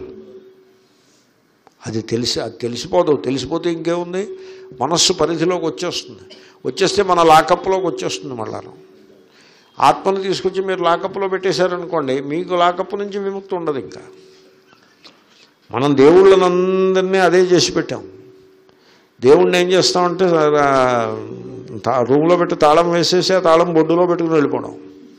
A: అది తెలిసి అది తెలిసిపోదు తెలిసిపోతే ఇంకేముంది మనస్సు పరిధిలోకి వచ్చేస్తుంది వచ్చేస్తే మన లాకప్లోకి వచ్చేస్తుంది మళ్ళా ఆత్మను తీసుకొచ్చి మీరు లాకప్లో పెట్టేశారనుకోండి మీకు లాకప్ నుంచి విముక్తి ఉండదు ఇంకా మనం దేవుళ్ళనందరినీ అదే చేసి పెట్టాం దేవుణ్ణి ఏం చేస్తామంటే తా- రూమ్లో పెట్టి తాళం వేసేసి ఆ తాళం బొడ్డులో పెట్టుకుని వెళ్ళిపోవడం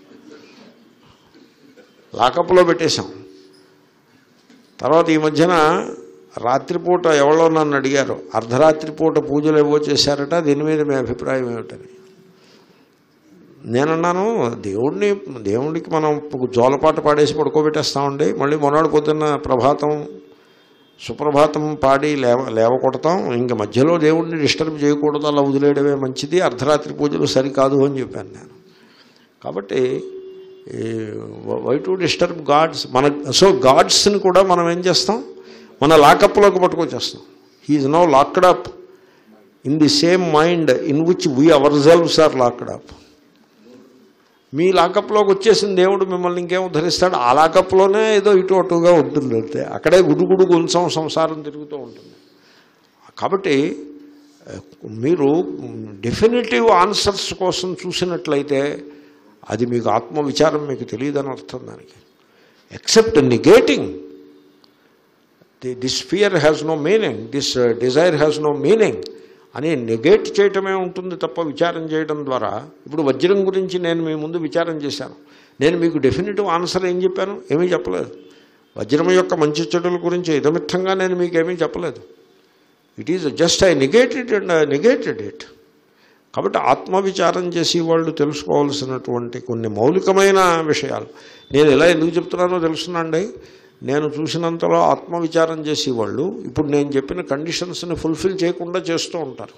A: లాకప్లో పెట్టేశాం తర్వాత ఈ మధ్యన రాత్రిపూట ఎవరో నన్ను అడిగారు అర్ధరాత్రి పూట పూజలు ఏవో చేశారట దీని మీద మీ అభిప్రాయం ఏమిటని నేనన్నాను దేవుడిని దేవుడికి మనం జోలపాట పాడేసి పడుకోబెట్టేస్తామండి మళ్ళీ మొన్నటి పొద్దున్న ప్రభాతం సుప్రభాతం పాడి లేవ లేవ కొడతాం ఇంక మధ్యలో దేవుడిని డిస్టర్బ్ చేయకూడదు అలా వదిలేయడమే మంచిది అర్ధరాత్రి పూజలు సరికాదు అని చెప్పాను నేను కాబట్టి వై టు డిస్టర్బ్ గాడ్స్ మన సో గాడ్స్ని కూడా మనం ఏం చేస్తాం మన లాకప్లోకి పట్టుకొచ్చేస్తాం he is no locked up in the same mind in which we ourselves are locked up మీ లాకప్లోకి వచ్చేసిన దేవుడు మిమ్మల్ని ఇంకేం ఉద్ధరిస్తాడు ఆ లాకప్లోనే ఏదో ఇటు అటుగా ఉంటుంది అంతే అక్కడే గుడుగుడు గుంసం సంసారం తిరుగుతూ ఉంటుంది కాబట్టి ఆ, మీరు డెఫినెటివ్ ఆన్సర్స్ కోసం చూసినట్లయితే అది మీకు ఆత్మవిచారం మీకు తెలియదని అర్థం దానికి except negating the this fear has no meaning this desire has no meaning అని నెగేట్ చేయటమే ఉంటుంది తప్ప విచారం చేయడం ద్వారా ఇప్పుడు వజ్రం గురించి నేను మీ ముందు విచారం చేశాను నేను మీకు డెఫినెటివ్ ఆన్సర్ ఏం చెప్పాను ఏమీ చెప్పలేదు వజ్రం యొక్క మంచి చెడుల గురించి ఇదమిత్తంగా నేను మీకు ఏమీ చెప్పలేదు it is just I negated and negated it కాబట్టి ఆత్మవిచారం చేసి వాళ్ళు తెలుసుకోవాల్సినటువంటి కొన్ని మౌలికమైన విషయాలు నేను ఇలా ఎందుకు చెప్తున్నానో తెలుసునండి నేను చూసినంతలో ఆత్మవిచారం చేసేవాళ్ళు ఇప్పుడు నేను చెప్పిన కండిషన్స్ని ఫుల్ఫిల్ చేయకుండా చేస్తూ ఉంటారు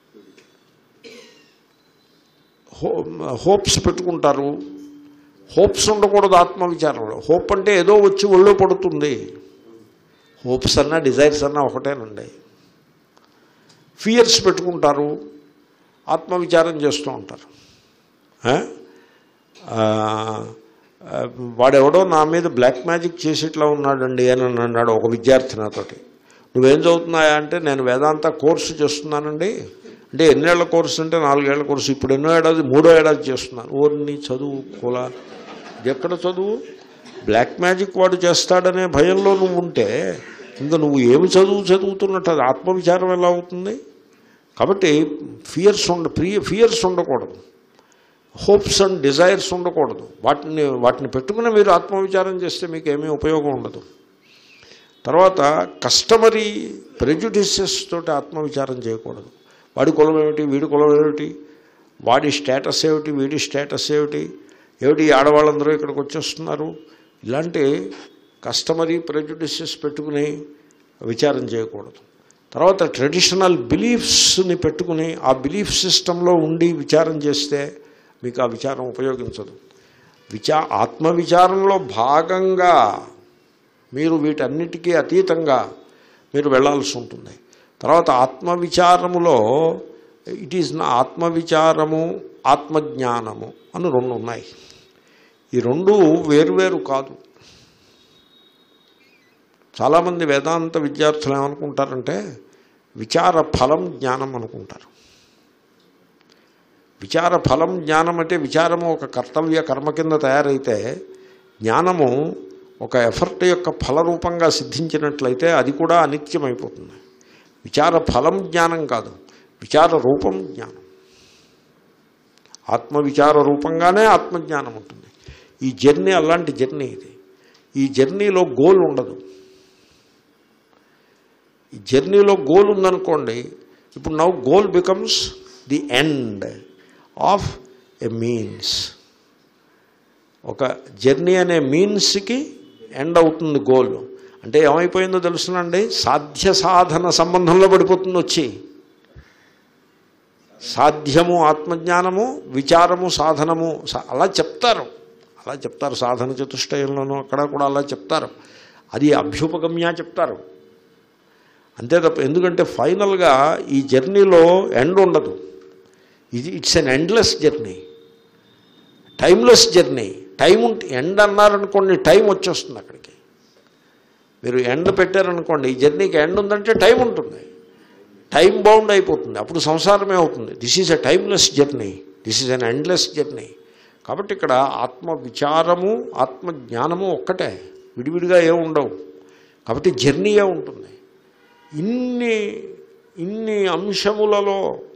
A: హో హోప్స్ పెట్టుకుంటారు హోప్స్ ఉండకూడదు ఆత్మవిచారంలో హోప్ అంటే ఏదో వచ్చి ఒళ్ళో పడుతుంది హోప్స్ అన్నా డిజైర్స్ అన్నా ఒకటేనండి ఫియర్స్ పెట్టుకుంటారు ఆత్మవిచారం చేస్తూ ఉంటారు ఆ? ఆ, ఆ, వాడెవడో నా మీద బ్లాక్ మ్యాజిక్ చేసి ఇట్లా ఉన్నాడండి అని అన్నాడు ఒక విద్యార్థి నాతోటి నువ్వేం చదువుతున్నాయా అంటే నేను వేదాంత కోర్సు చేస్తున్నానండి అంటే ఎన్నేళ్ల కోర్సు అంటే నాలుగేళ్ల కోర్సు ఇప్పుడు ఎన్నో ఏడాది మూడో ఏడాది చేస్తున్నాను ఓర్ని చదువు కుల ఇది ఎక్కడ చదువు బ్లాక్ మ్యాజిక్ వాడు చేస్తాడనే భయంలో నువ్వు ఉంటే ఇంకా నువ్వు ఏమి చదువు చదువుతున్నట్టు అది ఆత్మవిచారం ఎలా అవుతుంది కాబట్టి ఫియర్స్ ఉండ ప్రియ ఫియర్స్ ఉండకూడదు హోప్స్ అండ్ డిజైర్స్ ఉండకూడదు వాటిని వాటిని పెట్టుకుని మీరు ఆత్మవిచారం చేస్తే మీకు ఏమీ ఉపయోగం ఉండదు తర్వాత కస్టమరీ ప్రెజుడిసెస్ తోటి ఆత్మవిచారం చేయకూడదు వాడి కులం ఏమిటి వీడి కులం ఏమిటి వాడి స్టేటస్ ఏమిటి వీడి స్టేటస్ ఏమిటి ఏమిటి ఈ ఆడవాళ్ళందరూ ఇక్కడికి వచ్చేస్తున్నారు ఇలాంటి కస్టమరీ ప్రెజుడిసెస్ పెట్టుకుని విచారం చేయకూడదు తర్వాత ట్రెడిషనల్ బిలీఫ్స్ని పెట్టుకుని ఆ బిలీఫ్ సిస్టంలో ఉండి విచారం చేస్తే మీకు ఆ విచారం ఉపయోగించదు విచా ఆత్మవిచారంలో భాగంగా మీరు వీటన్నిటికీ అతీతంగా మీరు వెళ్ళాల్సి ఉంటుంది తర్వాత ఆత్మవిచారములో ఇట్ ఈజ్ నా ఆత్మవిచారము ఆత్మజ్ఞానము అని రెండు ఉన్నాయి ఈ రెండు వేరువేరు కాదు చాలామంది వేదాంత విద్యార్థులు ఏమనుకుంటారంటే విచార ఫలం జ్ఞానం అనుకుంటారు విచార ఫలం జ్ఞానం అంటే విచారము ఒక కర్తవ్య కర్మ కింద తయారైతే జ్ఞానము ఒక ఎఫర్ట్ యొక్క ఫలరూపంగా సిద్ధించినట్లయితే అది కూడా అనిత్యమైపోతుంది విచార ఫలం జ్ఞానం కాదు విచార రూపం జ్ఞానం ఆత్మవిచార రూపంగానే ఆత్మజ్ఞానం ఉంటుంది ఈ జర్నీ అలాంటి జర్నీ ఇది ఈ జర్నీలో గోల్ ఉండదు ఈ జర్నీలో గోల్ ఉందనుకోండి ఇప్పుడు now goal becomes the end of a means ఒక జర్నీ అనే మీన్స్కి ఎండ్ అవుతుంది గోల్ అంటే ఏమైపోయిందో తెలుసునండి సాధ్య సాధన సంబంధంలో పడిపోతుంది వచ్చి సాధ్యము ఆత్మజ్ఞానము విచారము సాధనము సా- అలా చెప్తారు అలా చెప్తారు సాధన చతుష్టయంలోనూ అక్కడ కూడా అలా చెప్తారు అది అభ్యుపగమ్య చెప్తారు అంతే తప్ప ఎందుకంటే ఫైనల్గా ఈ జర్నీలో ఎండ్ ఉండదు ఇది it's an endless journey timeless journey time ఉంటే ఎండ్ అన్నారనుకోండి టైం వచ్చేస్తుంది అక్కడికి మీరు ఎండ్ పెట్టారనుకోండి ఈ జర్నీకి ఎండ్ ఉందంటే టైం ఉంటుంది టైం బౌండ్ అయిపోతుంది అప్పుడు సంసారమే అవుతుంది this is a timeless journey this is an endless journey కాబట్టి ఇక్కడ ఆత్మ విచారము ఆత్మ జ్ఞానము ఒక్కటే విడివిడిగా ఏ ఉండవు కాబట్టి జర్నీయే ఉంటుంది ఇన్ని ఇన్ని అంశములలో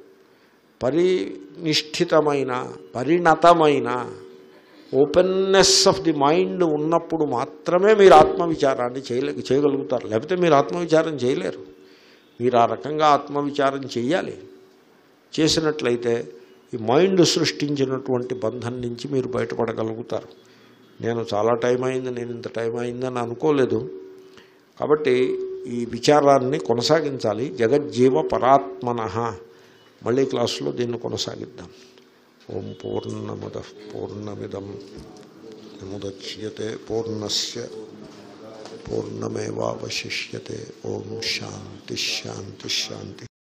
A: పరినిష్ఠితమైన పరిణతమైన ఓపెన్నెస్ ఆఫ్ ది మైండ్ ఉన్నప్పుడు మాత్రమే మీరు ఆత్మవిచారాన్ని చేయలే చేయగలుగుతారు లేకపోతే మీరు ఆత్మవిచారం చేయలేరు మీరు ఆ రకంగా ఆత్మవిచారం చేయాలి చేసినట్లయితే ఈ మైండ్ సృష్టించినటువంటి బంధం నుంచి మీరు బయటపడగలుగుతారు నేను చాలా టైం అయింది నేను ఇంత టైం అయిందని అనుకోలేదు కాబట్టి ఈ విచారాన్ని కొనసాగించాలి జగజ్జీవ పరాత్మన మళ్ళీ క్లాసులో దీన్ని కొనసాగిద్దాం ఓం పూర్ణముద పూర్ణమిదం ముదచ్యతే పూర్ణస్య పూర్ణమేవాశిష్యతే ఓం శాంతి శాంతి శాంతి